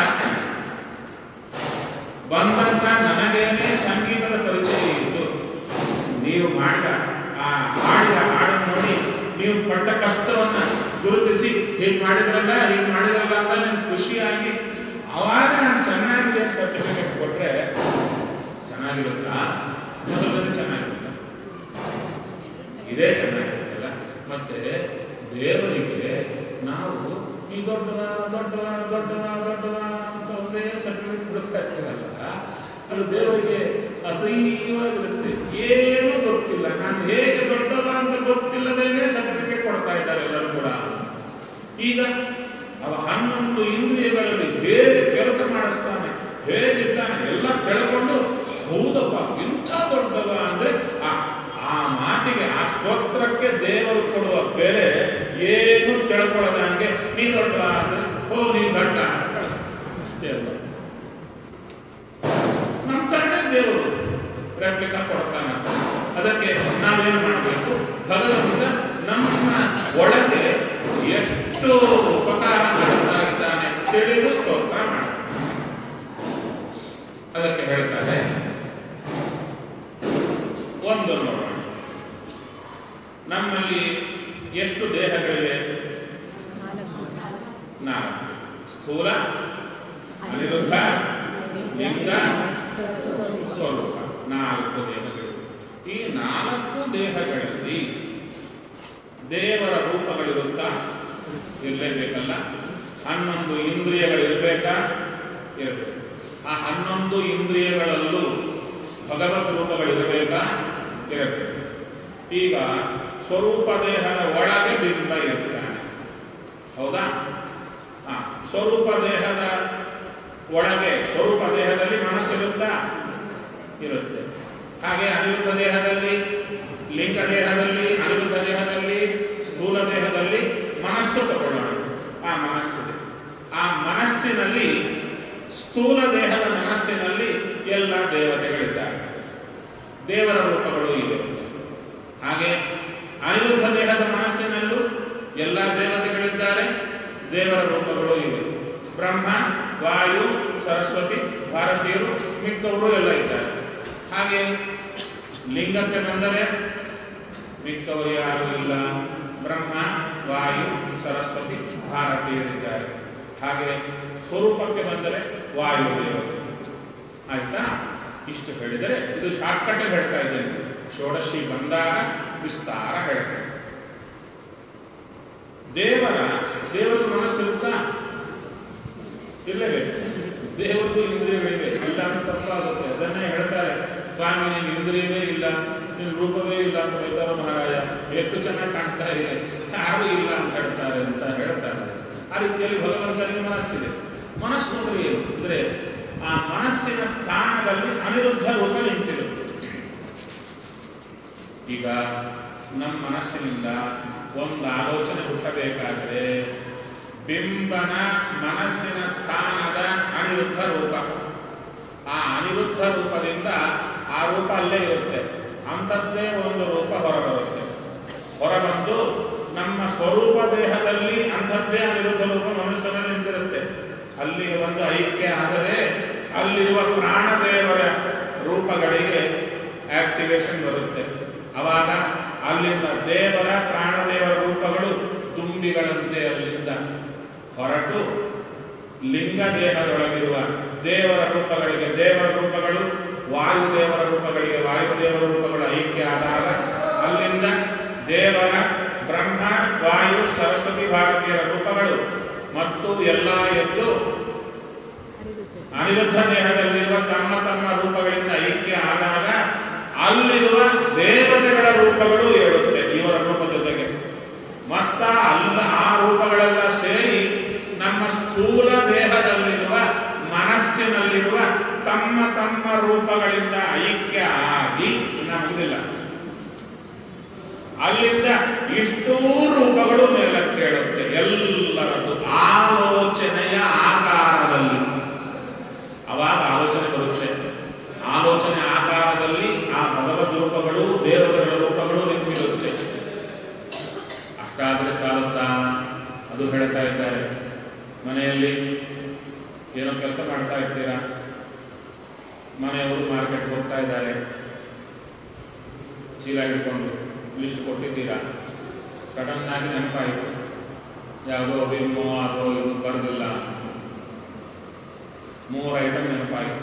ಬಂದಂಥ ನನಗೇನೆ ಸಂಗೀತದ ಪರಿಚಯ ಇತ್ತು ನೀವು ಮಾಡಿದ ಆ ಹಾಡಿದ ಹಾಡನ್ನು ನೋಡಿ ನೀವು ಪಟ್ಟ ಕಷ್ಟವನ್ನು ಗುರುತಿಸಿ ಹೀಗೆ ಮಾಡಿದ್ರಲ್ಲ ಹೀಗೆ ಮಾಡಿದ್ರಲ್ಲ ಅಂತ ನಿಮ್ಗೆ ಖುಷಿಯಾಗಿ ಅವಾಗ ನಾನು ಚೆನ್ನಾಗಿದೆ ಸರ್ಟಿಫಿಕೇಟ್ ಕೊಟ್ಟರೆ ಚೆನ್ನಾಗಿರುತ್ತಾ ಮೊದಲನೇ ಚೆನ್ನಾಗಿರುತ್ತಾ ಇದೇ ಚೆನ್ನಾಗಿರುತ್ತಲ್ಲ ಮತ್ತೆ ದೇವರಿಗೆ ನಾವು ಈ ದೊಡ್ಡವ ದೊಡ್ಡವ ದೊಡ್ಡವ ದೊಡ್ಡವ ಅಂತ ಒಂದೇ ಸರ್ಟಿಫಿಕೇಟ್ ಕೊಡ್ತಾ ಇರ್ತೀರಲ್ಲ ಅದು ದೇವರಿಗೆ ಅಸಹ್ಯವಾಗಿರುತ್ತೆ ಏನೂ ಗೊತ್ತಿಲ್ಲ ನಾನು ಹೇಗೆ ದೊಡ್ಡವ ಅಂತ ಗೊತ್ತಿಲ್ಲದೇನೆ ಸರ್ಟಿಫಿಕೇಟ್ ಕೊಡ್ತಾ ಇದ್ದಾರೆ ಎಲ್ಲರೂ ಕೂಡ ಈಗ ಅವ ಹನ್ನೊಂದು ಇಂದ್ರಿಯಗಳಲ್ಲಿ ಹೇಗೆ ಕೆಲಸ ಮಾಡಿಸ್ತಾನೆ ಹೇಗಿದ್ದಾನೆ ಎಲ್ಲ ತಿಳ್ಕೊಂಡು ಹೌದಪ್ಪ ಇಂಥ ದೊಡ್ಡವ ಅಂದ್ರೆ ಆ ಆ ಮಾತಿಗೆ ಆ ಸ್ತೋತ್ರಕ್ಕೆ ದೇವರು ಕೊಡುವ ಬೆಲೆ ಏನು ತಿಳ್ಕೊಳ್ಳದಂಗೆ ನೀ ದೊಡ್ಡ ಅಂದ್ರೆ ಓ ನೀ ದೊಡ್ಡ ಅಂತ ಕಳಿಸ್ತಾನೆ ಅಷ್ಟೇ ಅಲ್ಲ ನಂತರನೇ ದೇವರು ರೆಪ್ಲಿಕಾ ಕೊಡ್ತಾನೆ ಅದಕ್ಕೆ ನಾವೇನು ಮಾಡಬೇಕು ಭಗವಂತ ನಮ್ಮ ಒಳಗೆ ಎಷ್ಟು ಉಪಕಾರ ಮಾಡ್ತಾ ಇದ್ದಾನೆ ತಿಳಿದು ಸ್ತೋತ್ರ ಮಾಡ ಅದಕ್ಕೆ ಹೇಳ್ತಾರೆ ಒಂದು ನೋಡೋಣ ನಮ್ಮಲ್ಲಿ ಎಷ್ಟು ದೇಹಗಳಿವೆ ನಾಲ್ಕು ಸ್ಥೂಲ ಅನಿರುದ್ಧ ಲಿಂಗ ಸ್ವರೂಪ ನಾಲ್ಕು ದೇಹಗಳು ಈ ನಾಲ್ಕು ದೇಹಗಳಲ್ಲಿ ದೇವರ ರೂಪಗಳಿರುತ್ತಾ ಇರಲೇಬೇಕಲ್ಲ ಹನ್ನೊಂದು ಇಂದ್ರಿಯಗಳಿರಬೇಕಾ ಇರಬೇಕು ಆ ಹನ್ನೊಂದು ಇಂದ್ರಿಯಗಳಲ್ಲೂ ಭಗವತ್ ರೂಪಗಳಿರಬೇಕಾ ಇರಬೇಕು ಈಗ ಸ್ವರೂಪ ದೇಹದ ಒಳಗೆ ಬಿಂಬ ಇರ್ತಾನೆ ಹೌದಾ ಆ, ಸ್ವರೂಪ ದೇಹದ ಒಳಗೆ ಸ್ವರೂಪ ದೇಹದಲ್ಲಿ ಮನಸ್ಸಿರುತ್ತಾ ಇರುತ್ತೆ ಹಾಗೆ ಅನಿರುದ್ಧ ದೇಹದಲ್ಲಿ ಲಿಂಗ ದೇಹದಲ್ಲಿ ಅನಿರುದ್ಧ ದೇಹದಲ್ಲಿ ಸ್ಥೂಲ ದೇಹದಲ್ಲಿ ಮನಸ್ಸು ತಗೊಳ್ಳೋಣ ಆ ಮನಸ್ಸಿದೆ ಆ ಮನಸ್ಸಿನಲ್ಲಿ ಸ್ಥೂಲ ದೇಹದ ಮನಸ್ಸಿನಲ್ಲಿ ಎಲ್ಲ ದೇವತೆಗಳಿದ್ದಾರೆ ದೇವರ ರೂಪಗಳು ಇವೆ ಹಾಗೆ ಅನಿರುದ್ಧ ದೇಹದ ಮನಸ್ಸಿನಲ್ಲೂ ಎಲ್ಲ ದೇವತೆಗಳಿದ್ದಾರೆ ದೇವರ ರೂಪಗಳು ಇವೆ ಬ್ರಹ್ಮ ವಾಯು ಸರಸ್ವತಿ ಭಾರತೀಯರು ಮಿಕ್ಕವರು ಎಲ್ಲ ಇದ್ದಾರೆ ಹಾಗೆ ಲಿಂಗಕ್ಕೆ ಬಂದರೆ ಮಿಕ್ಕವರು ಯಾರು ಇಲ್ಲ ಬ್ರಹ್ಮ ವಾಯು ಸರಸ್ವತಿ ಭಾರತೀಯರಿದ್ದಾರೆ ಹಾಗೆ ಸ್ವರೂಪಕ್ಕೆ ಬಂದರೆ ವಾಯು ದೇವತೆ ಆಯ್ತಾ ಇಷ್ಟು ಹೇಳಿದರೆ ಇದು ಶಾರ್ಟ್ಕಟ್ಟಲ್ಲಿ ಹೇಳ್ತಾ ಇದ್ದೇನೆ ಷೋಡಶಿ ಬಂದಾಗ ವಿಸ್ತಾರ ಹೇಳ್ತೇನೆ ದೇವರ ದೇವರ ಮನಸ್ಸಿರುತ್ತಾ ಇಲ್ಲವೇ ದೇವರದ್ದು ಇಂದ್ರಿಯಗಳಿವೆ ಇಲ್ಲ ಅಂತ ತಪ್ಪಾಗುತ್ತೆ ಅದನ್ನೇ ಹೇಳ್ತಾರೆ ಸ್ವಾಮಿ ನೀನು ಇಂದ್ರಿಯವೇ ಇಲ್ಲ ನಿನ್ನ ರೂಪವೇ ಇಲ್ಲ ಅಂತ ಬೈತಾರ ಮಹಾರಾಜ ಎಷ್ಟು ಚೆನ್ನಾಗಿ ಕಾಣ್ತಾ ಇದೆ ಯಾರು ಇಲ್ಲ ಅಂತ ಹೇಳ್ತಾರೆ ಅಂತ ಹೇಳ್ತಾರೆ ಆ ರೀತಿಯಲ್ಲಿ ಭಗವಂತನಿಗೆ ಮನಸ್ಸಿದೆ ಮನಸ್ಸು ಅಂದ್ರೆ ಏನು ಅಂದ್ರೆ ಆ ಮನಸ್ಸಿನ ಸ್ಥಾನದಲ್ಲಿ ಅನಿರುದ್ಧ ರೂಪ ನಿಂತಿರುತ್ತೆ ಈಗ ನಮ್ಮ ಮನಸ್ಸಿನಿಂದ ಒಂದು ಆಲೋಚನೆ ಹುಟ್ಟಬೇಕಾದರೆ ಬಿಂಬನ ಮನಸ್ಸಿನ ಸ್ಥಾನದ ಅನಿರುದ್ಧ ರೂಪ ಆ ಅನಿರುದ್ಧ ರೂಪದಿಂದ ಆ ರೂಪ ಅಲ್ಲೇ ಇರುತ್ತೆ ಅಂಥದ್ದೇ ಒಂದು ರೂಪ ಹೊರಬರುತ್ತೆ ಹೊರಬಂದು ನಮ್ಮ ಸ್ವರೂಪ ದೇಹದಲ್ಲಿ ಅಂಥದ್ದೇ ಅನಿರುದ್ಧ ರೂಪ ಮನುಷ್ಯನಲ್ಲಿ ನಿಂತಿರುತ್ತೆ ಅಲ್ಲಿಗೆ ಬಂದು ಐಕ್ಯ ಆದರೆ ಅಲ್ಲಿರುವ ಪ್ರಾಣದೇವರ ರೂಪಗಳಿಗೆ ಆಕ್ಟಿವೇಶನ್ ಬರುತ್ತೆ ಅವಾಗ ಅಲ್ಲಿಂದ ದೇವರ ಪ್ರಾಣದೇವರ ರೂಪಗಳು ದುಂಬಿಗಳಂತೆ ಅಲ್ಲಿಂದ ಹೊರಟು ಲಿಂಗ ದೇಹದೊಳಗಿರುವ ದೇವರ ರೂಪಗಳಿಗೆ ದೇವರ ರೂಪಗಳು ವಾಯುದೇವರ ರೂಪಗಳಿಗೆ ವಾಯುದೇವರ ರೂಪಗಳು ಐಕ್ಯ ಆದಾಗ ಅಲ್ಲಿಂದ ದೇವರ ಬ್ರಹ್ಮ ವಾಯು ಸರಸ್ವತಿ ಭಾರತೀಯರ ರೂಪಗಳು ಮತ್ತು ಎಲ್ಲ ಎದ್ದು ಅನಿರುದ್ಧ ದೇಹದಲ್ಲಿರುವ ತಮ್ಮ ತಮ್ಮ ರೂಪಗಳಿಂದ ಐಕ್ಯ ಆದಾಗ ಅಲ್ಲಿರುವ ದೇವತೆಗಳ ರೂಪಗಳು ಏಳುತ್ತೆ ಇವರ ರೂಪ ಜೊತೆಗೆ ಮತ್ತ ಅಲ್ಲ ಆ ರೂಪಗಳೆಲ್ಲ ಸೇರಿ ನಮ್ಮ ಸ್ಥೂಲ ದೇಹದಲ್ಲಿರುವ ಮನಸ್ಸಿನಲ್ಲಿರುವ ತಮ್ಮ ತಮ್ಮ ರೂಪಗಳಿಂದ ಐಕ್ಯ ಆಗಿ ಇನ್ನ ಮುಗಿದಿಲ್ಲ ಅಲ್ಲಿಂದ ಇಷ್ಟೂ ರೂಪಗಳು ಮೇಲಕ್ಕೇಳುತ್ತೆ ಎಲ್ಲರದ್ದು ಆಲೋಚನೆಯ ಆಕಾರದಲ್ಲಿ ಅವಾಗ ಆಲೋಚನೆ ಬರುತ್ತೆ ಆಲೋಚನೆ ಆಕಾರದಲ್ಲಿ ಆ ಭಗವದ್ ರೂಪಗಳು ದೇವತೆಗಳ ರೂಪಗಳು ನಿಂತಿರುತ್ತೆ ಅಷ್ಟಾದರೆ ಸಾಲುತ್ತಾ ಅದು ಹೇಳ್ತಾ ಇದ್ದಾರೆ ಮನೆಯಲ್ಲಿ ಏನೋ ಕೆಲಸ ಮಾಡ್ತಾ ಇರ್ತೀರಾ ಮನೆಯವರು ಮಾರ್ಕೆಟ್ಗೆ ಹೋಗ್ತಾ ಇದ್ದಾರೆ ಚೀಲ ಹಿಡ್ಕೊಂಡು ಲಿಸ್ಟ್ ಕೊಟ್ಟಿದ್ದೀರಾ ಸಡನ್ ಆಗಿ ನೆನಪಾಯಿತು ಯಾವುದೋ ವಿಮ್ಮೋ ಅದೋ ಇದು ಬರೆದಿಲ್ಲ ಮೂರು ಐಟಮ್ ನೆನಪಾಯಿತು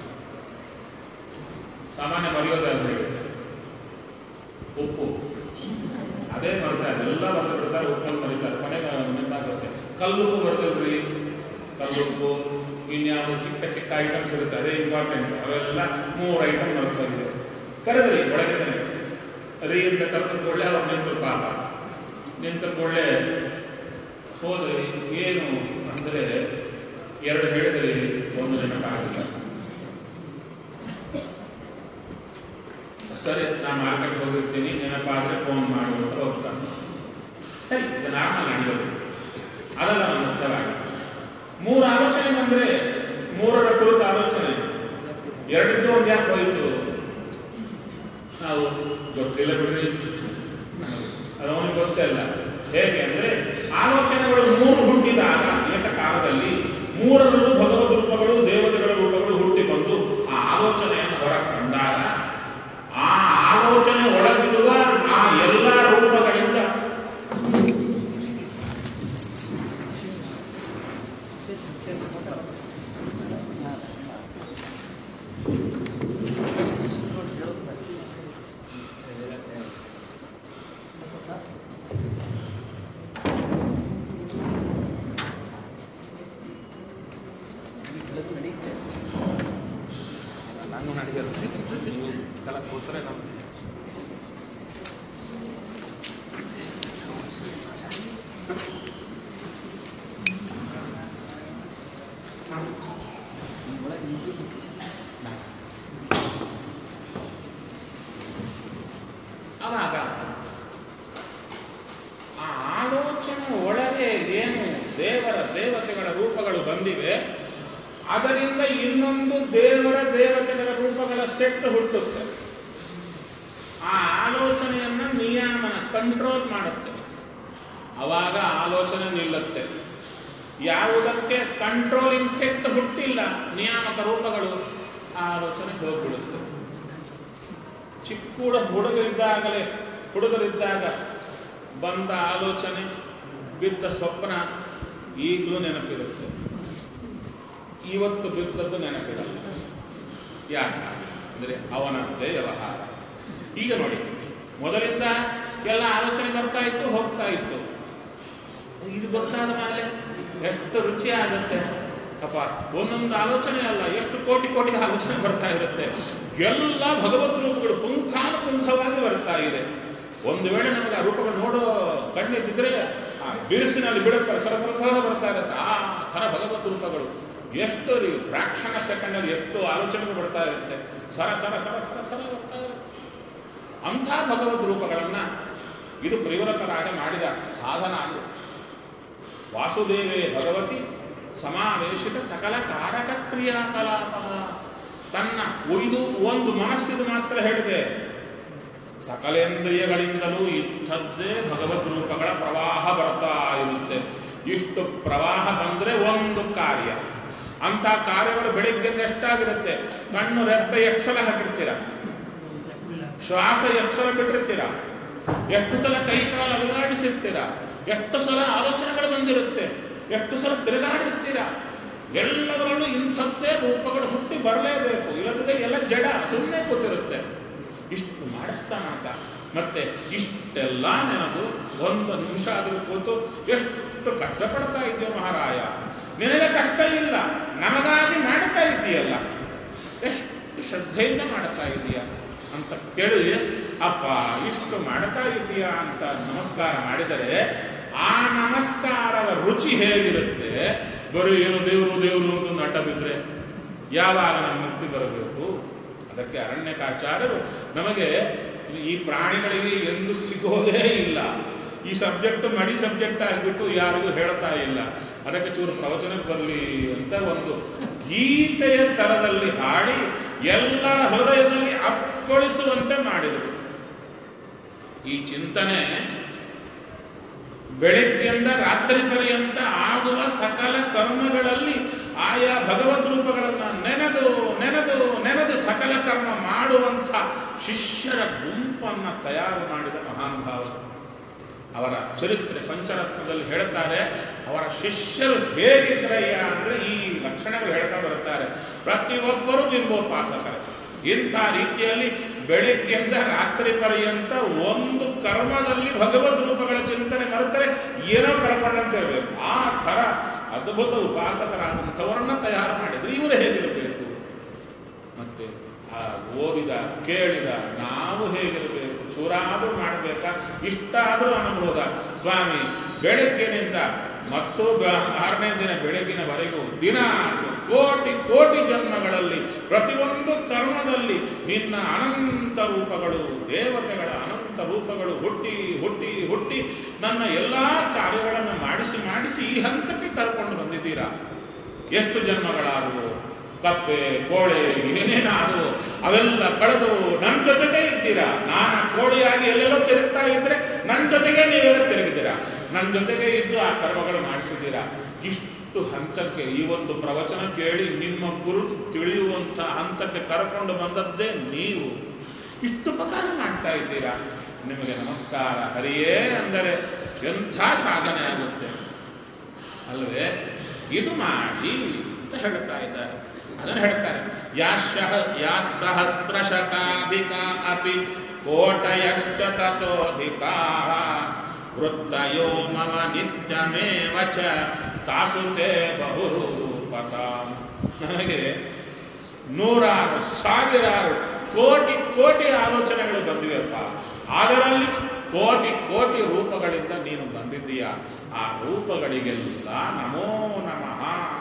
ಸಾಮಾನ್ಯ ಮರೆಯೋದಾದ್ರೆ ಉಪ್ಪು ಅದೇ ಮರ್ತಾರೆ ಎಲ್ಲ ಬರೆದು ಬಿಡ್ತಾರೆ ಉಪ್ಪನ್ನು ಮರಿತಾರೆ ಕೊನೆಗೆ ನೆನಪಾಗುತ್ತೆ ಕಲ್ಲುಪ್ಪು ಬರೆದಿಲ್ರಿ ಕಲ್ಲುಪ್ಪು ಇನ್ಯಾವ ಚಿಕ್ಕ ಚಿಕ್ಕ ಐಟಮ್ಸ್ ಇರುತ್ತೆ ಅದೇ ಇಂಪಾರ್ಟೆಂಟ್ ಅವೆಲ್ಲ ಮೂರು ಐಟಮ್ ಮರೆತೋಗಿದೆ ಕರೆದ್ರಿ ಒಳಗೆ ತಾನೆ ರೀ ಅಂತ ಕರೆದ ಕೂಡಲೇ ಅವ್ರು ನಿಂತರು ಪಾಪ ನಿಂತ ಕೂಡಲೇ ಹೋದ್ರಿ ಏನು ಅಂದರೆ ಎರಡು ಹೇಳಿದ್ರಿ ಒಂದು ನೆನಪಾಗಿಲ್ಲ ಸರಿ ನಾ ಮಾರ್ಕೆಟ್ಗೆ ಹೋಗಿರ್ತೀನಿ ನೆನಪಾದರೆ ಫೋನ್ ಮಾಡು ಅಂತ ಹೋಗ್ತಾನೆ ಸರಿ ಇದು ನಾರ್ಮಲ್ ನಡೆಯೋದು ಅದಲ್ಲ ನಮ್ಮ ಮುಖ್ಯವಾಗಿ ಮೂರು ಆಲೋಚನೆ ಬಂದರೆ ಮೂರರ ಕುರಿತ ಆಲೋಚನೆ ಎರಡಿದ್ದು ಒಂದು ಯಾಕೆ ಹೋಯಿತು ನಾವು ಗೊತ್ತಿಲ್ಲ ಬಿಡ್ರಿ ಅದು ಅವನಿಗೆ ಗೊತ್ತಿಲ್ಲ ಹೇಗೆ ಅಂದರೆ ಆಲೋಚನೆಗಳು ಮೂರು ಹುಟ್ಟಿದಾಗ ಏಕ ಕಾಲದಲ್ಲಿ ಮೂರರಲ್ಲೂ ಭಗವದ್ ರೂಪಗಳು ದೇವತೆಗಳ ರೂಪಗಳು ಹುಟ್ಟಿಕೊಂಡು ಆ ಆಲೋಚನೆಯನ್ನು ಹೊರ ತಂದಾಗ ಆ ಆಲೋಚನೆ ಒಳಗಿರುವ ಆ ಎಲ್ಲ ರೂಪಗಳಿಂದ ನಾನು ನಡೆಯೋದು ನೀವು ಕಲ ಕೂತ್ರೆ ನಾವು ಆವಾಗ ಆ ಆಲೋಚನೆ ಒಳಗೆ ಏನು ದೇವರ ದೇವತೆಗಳ ರೂಪಗಳು ಬಂದಿವೆ ಅದರಿಂದ ಇನ್ನೊಂದು ದೇವರ ದೇವತೆಗಳ ರೂಪಗಳ ಸೆಟ್ ಹುಟ್ಟುತ್ತೆ ಆ ಆಲೋಚನೆಯನ್ನು ನಿಯಾಮನ ಕಂಟ್ರೋಲ್ ಮಾಡುತ್ತೆ ಅವಾಗ ಆಲೋಚನೆ ನಿಲ್ಲುತ್ತೆ ಯಾವುದಕ್ಕೆ ಕಂಟ್ರೋಲಿಂಗ್ ಸೆಟ್ ಹುಟ್ಟಿಲ್ಲ ನಿಯಾಮಕ ರೂಪಗಳು ಆ ಆಲೋಚನೆ ಹೋಗ್ಬಿಡಿಸ್ತದೆ ಚಿಕ್ಕ ಹುಡುಗ ಹುಡುಗರಿದ್ದಾಗಲೇ ಹುಡುಗರಿದ್ದಾಗ ಬಂದ ಆಲೋಚನೆ ಬಿದ್ದ ಸ್ವಪ್ನ ಈಗಲೂ ನೆನಪಿರುತ್ತೆ ಇವತ್ತು ಬಿದ್ದದ್ದು ನೆನಪಿರಲ್ಲ ಯಾಕೆ ಅಂದರೆ ಅವನದ್ದೇ ವ್ಯವಹಾರ ಈಗ ನೋಡಿ ಮೊದಲಿಂದ ಎಲ್ಲ ಆಲೋಚನೆ ಬರ್ತಾ ಇತ್ತು ಹೋಗ್ತಾ ಇತ್ತು ಇದು ಗೊತ್ತಾದ ಮೇಲೆ ಎಷ್ಟು ರುಚಿ ಆಗುತ್ತೆ ಅಪ್ಪ ಒಂದೊಂದು ಆಲೋಚನೆ ಅಲ್ಲ ಎಷ್ಟು ಕೋಟಿ ಕೋಟಿ ಆಲೋಚನೆ ಬರ್ತಾ ಇರುತ್ತೆ ಎಲ್ಲ ಭಗವದ್ ರೂಪಗಳು ಪುಂಖಾನುಪುಂಖವಾಗಿ ಬರ್ತಾ ಇದೆ ಒಂದು ವೇಳೆ ನಮಗೆ ಆ ರೂಪಗಳು ನೋಡೋ ಕಣ್ಣಿದ್ದಿದ್ರೆ ಆ ಬಿರುಸಿನಲ್ಲಿ ಬಿಡುತ್ತಾರೆ ಸರ ಸರ ಸರ ಬರ್ತಾ ಇರುತ್ತೆ ಆ ಥರ ಭಗವದ್ ರೂಪಗಳು ಎಷ್ಟು ರೀ ಫ್ರಾಕ್ಷನ್ ಸೆಕೆಂಡಲ್ಲಿ ಎಷ್ಟು ಆಲೋಚನೆಗಳು ಬರ್ತಾ ಇರುತ್ತೆ ಸರ ಸರ ಸರ ಸರ ಸರ ಬರ್ತಾ ಇರುತ್ತೆ ಅಂಥ ಭಗವದ್ ರೂಪಗಳನ್ನು ಇದು ಪ್ರಿವೃತರಾಗ ಮಾಡಿದ ಸಾಧನ ಅಂದು ವಾಸುದೇವೇ ಭಗವತಿ ಸಮಾವೇಶಿತ ಸಕಲ ಕಾರಕ ಕ್ರಿಯಾಕಲಾಪ ತನ್ನ ಉಳಿದು ಒಂದು ಮನಸ್ಸಿದು ಮಾತ್ರ ಹೇಳಿದೆ ಸಕಲೇಂದ್ರಿಯಗಳಿಂದಲೂ ಇಂಥದ್ದೇ ಭಗವದ್ ರೂಪಗಳ ಪ್ರವಾಹ ಬರ್ತಾ ಇರುತ್ತೆ ಇಷ್ಟು ಪ್ರವಾಹ ಬಂದರೆ ಒಂದು ಕಾರ್ಯ ಅಂಥ ಕಾರ್ಯಗಳು ಬೆಳಿಗ್ಗೆ ಎಷ್ಟಾಗಿರುತ್ತೆ ಕಣ್ಣು ರೆಪ್ಪೆ ಎಷ್ಟು ಸಲ ಹಾಕಿರ್ತೀರ ಶ್ವಾಸ ಎಷ್ಟು ಸಲ ಬಿಟ್ಟಿರ್ತೀರ ಎಷ್ಟು ಸಲ ಕೈ ಕಾಲು ಅಲುಗಾಡಿಸಿರ್ತೀರ ಎಷ್ಟು ಸಲ ಆಲೋಚನೆಗಳು ಬಂದಿರುತ್ತೆ ಎಷ್ಟು ಸಲ ತಿರುಗಾಡಿರ್ತೀರ ಎಲ್ಲದರಲ್ಲೂ ಇಂಥದ್ದೇ ರೂಪಗಳು ಹುಟ್ಟಿ ಬರಲೇಬೇಕು ಇಲ್ಲದಿದ್ರೆ ಎಲ್ಲ ಜಡ ಸುಮ್ಮನೆ ಕೂತಿರುತ್ತೆ ಇಷ್ಟು ಮಾಡಿಸ್ತಾನಾತ ಮತ್ತೆ ಇಷ್ಟೆಲ್ಲ ನೆನದು ಒಂದು ನಿಮಿಷ ಆದರೂ ಕೂತು ಎಷ್ಟು ಕಷ್ಟಪಡ್ತಾ ಇದೆಯೋ ಮಹಾರಾಯ ನಿನಗೆ ಕಷ್ಟ ಇಲ್ಲ ನಮಗಾಗಿ ಮಾಡ್ತಾ ಇದ್ದೀಯಲ್ಲ ಎಷ್ಟು ಶ್ರದ್ಧೆಯಿಂದ ಮಾಡ್ತಾ ಇದೀಯ ಅಂತ ಕೇಳಿ ಅಪ್ಪ ಇಷ್ಟು ಮಾಡ್ತಾ ಇದೀಯಾ ಅಂತ ನಮಸ್ಕಾರ ಮಾಡಿದರೆ ಆ ನಮಸ್ಕಾರದ ರುಚಿ ಹೇಗಿರುತ್ತೆ ಬರೀ ಏನು ದೇವರು ದೇವರು ಅಂತ ಒಂದು ಅಡ್ಡ ಬಿದ್ದರೆ ಯಾವಾಗ ನಮ್ಮ ಮುಕ್ತಿ ಬರಬೇಕು ಅದಕ್ಕೆ ಅರಣ್ಯಕಾಚಾರ್ಯರು ನಮಗೆ ಈ ಪ್ರಾಣಿಗಳಿಗೆ ಎಂದು ಸಿಗೋದೇ ಇಲ್ಲ ಈ ಸಬ್ಜೆಕ್ಟ್ ಮಡಿ ಸಬ್ಜೆಕ್ಟ್ ಆಗಿಬಿಟ್ಟು ಯಾರಿಗೂ ಹೇಳ್ತಾ ಇಲ್ಲ ಅದಕ್ಕೆ ಚೂರು ಪ್ರವಚನಕ್ಕೆ ಬರಲಿ ಅಂತ ಒಂದು ಗೀತೆಯ ತರದಲ್ಲಿ ಹಾಡಿ ಎಲ್ಲರ ಹೃದಯದಲ್ಲಿ ಅಪ್ಪಳಿಸುವಂತೆ ಮಾಡಿದರು ಈ ಚಿಂತನೆ ಬೆಳಗ್ಗೆಯಿಂದ ರಾತ್ರಿ ಪರ್ಯಂತ ಆಗುವ ಸಕಲ ಕರ್ಮಗಳಲ್ಲಿ ಆಯಾ ಭಗವದ್ ರೂಪಗಳನ್ನು ನೆನೆದು ನೆನೆದು ನೆನೆದು ಸಕಲ ಕರ್ಮ ಮಾಡುವಂಥ ಶಿಷ್ಯರ ಗುಂಪನ್ನು ತಯಾರು ಮಾಡಿದ ಮಹಾನುಭಾವರು ಅವರ ಚರಿತ್ರೆ ಪಂಚರತ್ನದಲ್ಲಿ ಹೇಳ್ತಾರೆ ಅವರ ಶಿಷ್ಯರು ಹೇಗಿದ್ರಯ್ಯ ಅಂದರೆ ಈ ಲಕ್ಷಣಗಳು ಹೇಳ್ತಾ ಬರುತ್ತಾರೆ ಪ್ರತಿಯೊಬ್ಬರು ಬಿಂಬೋಪಾಸಕರು ಇಂಥ ರೀತಿಯಲ್ಲಿ ಬೆಳಗ್ಗೆಯಿಂದ ರಾತ್ರಿ ಪರ್ಯಂತ ಒಂದು ಕರ್ಮದಲ್ಲಿ ಭಗವದ್ ರೂಪಗಳ ಚಿಂತನೆ ಮರೆತರೆ ಏನೋ ಕಳ್ಕೊಂಡಂತೆ ಇರಬೇಕು ಆ ಥರ ಅದ್ಭುತ ಉಪಾಸಕರಾದಂಥವರನ್ನ ತಯಾರು ಮಾಡಿದ್ರೆ ಇವರು ಹೇಗಿರಬೇಕು ಮತ್ತೆ ಆ ಓದಿದ ಕೇಳಿದ ನಾವು ಹೇಗಿರಬೇಕು ಚೂರಾದರೂ ಮಾಡಬೇಕಾ ಇಷ್ಟಾದರೂ ಅನ್ನಬಹುದ ಸ್ವಾಮಿ ಬೆಳಗ್ಗೆನಿಂದ ಮತ್ತು ಬ- ಆರನೇ ದಿನ ಬೆಳಗಿನವರೆಗೂ ದಿನ ಕೋಟಿ ಕೋಟಿ ಜನ್ಮಗಳಲ್ಲಿ ಪ್ರತಿಯೊಂದು ಕರ್ಮದಲ್ಲಿ ನಿನ್ನ ಅನಂತ ರೂಪಗಳು ದೇವತೆಗಳ ಅನಂತ ರೂಪಗಳು ಹುಟ್ಟಿ ಹುಟ್ಟಿ ಹುಟ್ಟಿ ನನ್ನ ಎಲ್ಲ ಕಾರ್ಯಗಳನ್ನು ಮಾಡಿಸಿ ಮಾಡಿಸಿ ಈ ಹಂತಕ್ಕೆ ಕರ್ಕೊಂಡು ಬಂದಿದ್ದೀರಾ ಎಷ್ಟು ಜನ್ಮಗಳಾದವು ಕಪ್ಪೆ ಕೋಳೆ ಏನೇನಾದವು ಅವೆಲ್ಲ ಕಳೆದು ನನ್ನ ಜೊತೆಗೆ ಇದ್ದೀರಾ ನಾನು ಆ ಕೋಳಿಯಾಗಿ ಎಲ್ಲೆಲ್ಲೋ ತಿರುಗ್ತಾ ಇದ್ರೆ ನನ್ನ ಜೊತೆಗೆ ನೀವೆಲ್ಲ ತಿರುಗಿದ್ದೀರಾ ನನ್ನ ಜೊತೆಗೆ ಇದ್ದು ಆ ಕರ್ಮಗಳು ಮಾಡಿಸಿದ್ದೀರಾ ಇಷ್ಟು ಹಂತಕ್ಕೆ ಇವತ್ತು ಪ್ರವಚನ ಕೇಳಿ ನಿಮ್ಮ ಕುರಿತು ತಿಳಿಯುವಂಥ ಹಂತಕ್ಕೆ ಕರ್ಕೊಂಡು ಬಂದದ್ದೇ ನೀವು ಇಷ್ಟು ಉಪಕಾರ ಮಾಡ್ತಾ ಇದ್ದೀರಾ ನಿಮಗೆ ನಮಸ್ಕಾರ ಹರಿಯೇ ಅಂದರೆ ಎಂಥ ಸಾಧನೆ ಆಗುತ್ತೆ ಅಲ್ವೇ ಇದು ಮಾಡಿ ಅಂತ ಹೇಳ್ತಾ ಇದ್ದಾರೆ ಅದನ್ನು ಹೇಳ್ತಾರೆ ಯಾ ಶಹ ಯಾ ಸಹಸ್ರಶತಾಧಿಕ ಅಪಿ ಕೋಟಯಶ್ಚ ತಥೋಧಿಕಾ ವೃತ್ತಯೋ ಮಮ ನಿತ್ಯಮೇವ ಚ ತಾಸು ತೇ ಬಹುರೂಪತ ನನಗೆ ನೂರಾರು ಸಾವಿರಾರು ಕೋಟಿ ಕೋಟಿ ಆಲೋಚನೆಗಳು ಬಂದಿವೆಪ್ಪ ಅದರಲ್ಲಿ ಕೋಟಿ ಕೋಟಿ ರೂಪಗಳಿಂದ ನೀನು ಬಂದಿದ್ದೀಯ ಆ ರೂಪಗಳಿಗೆಲ್ಲ ನಮೋ ನಮಃ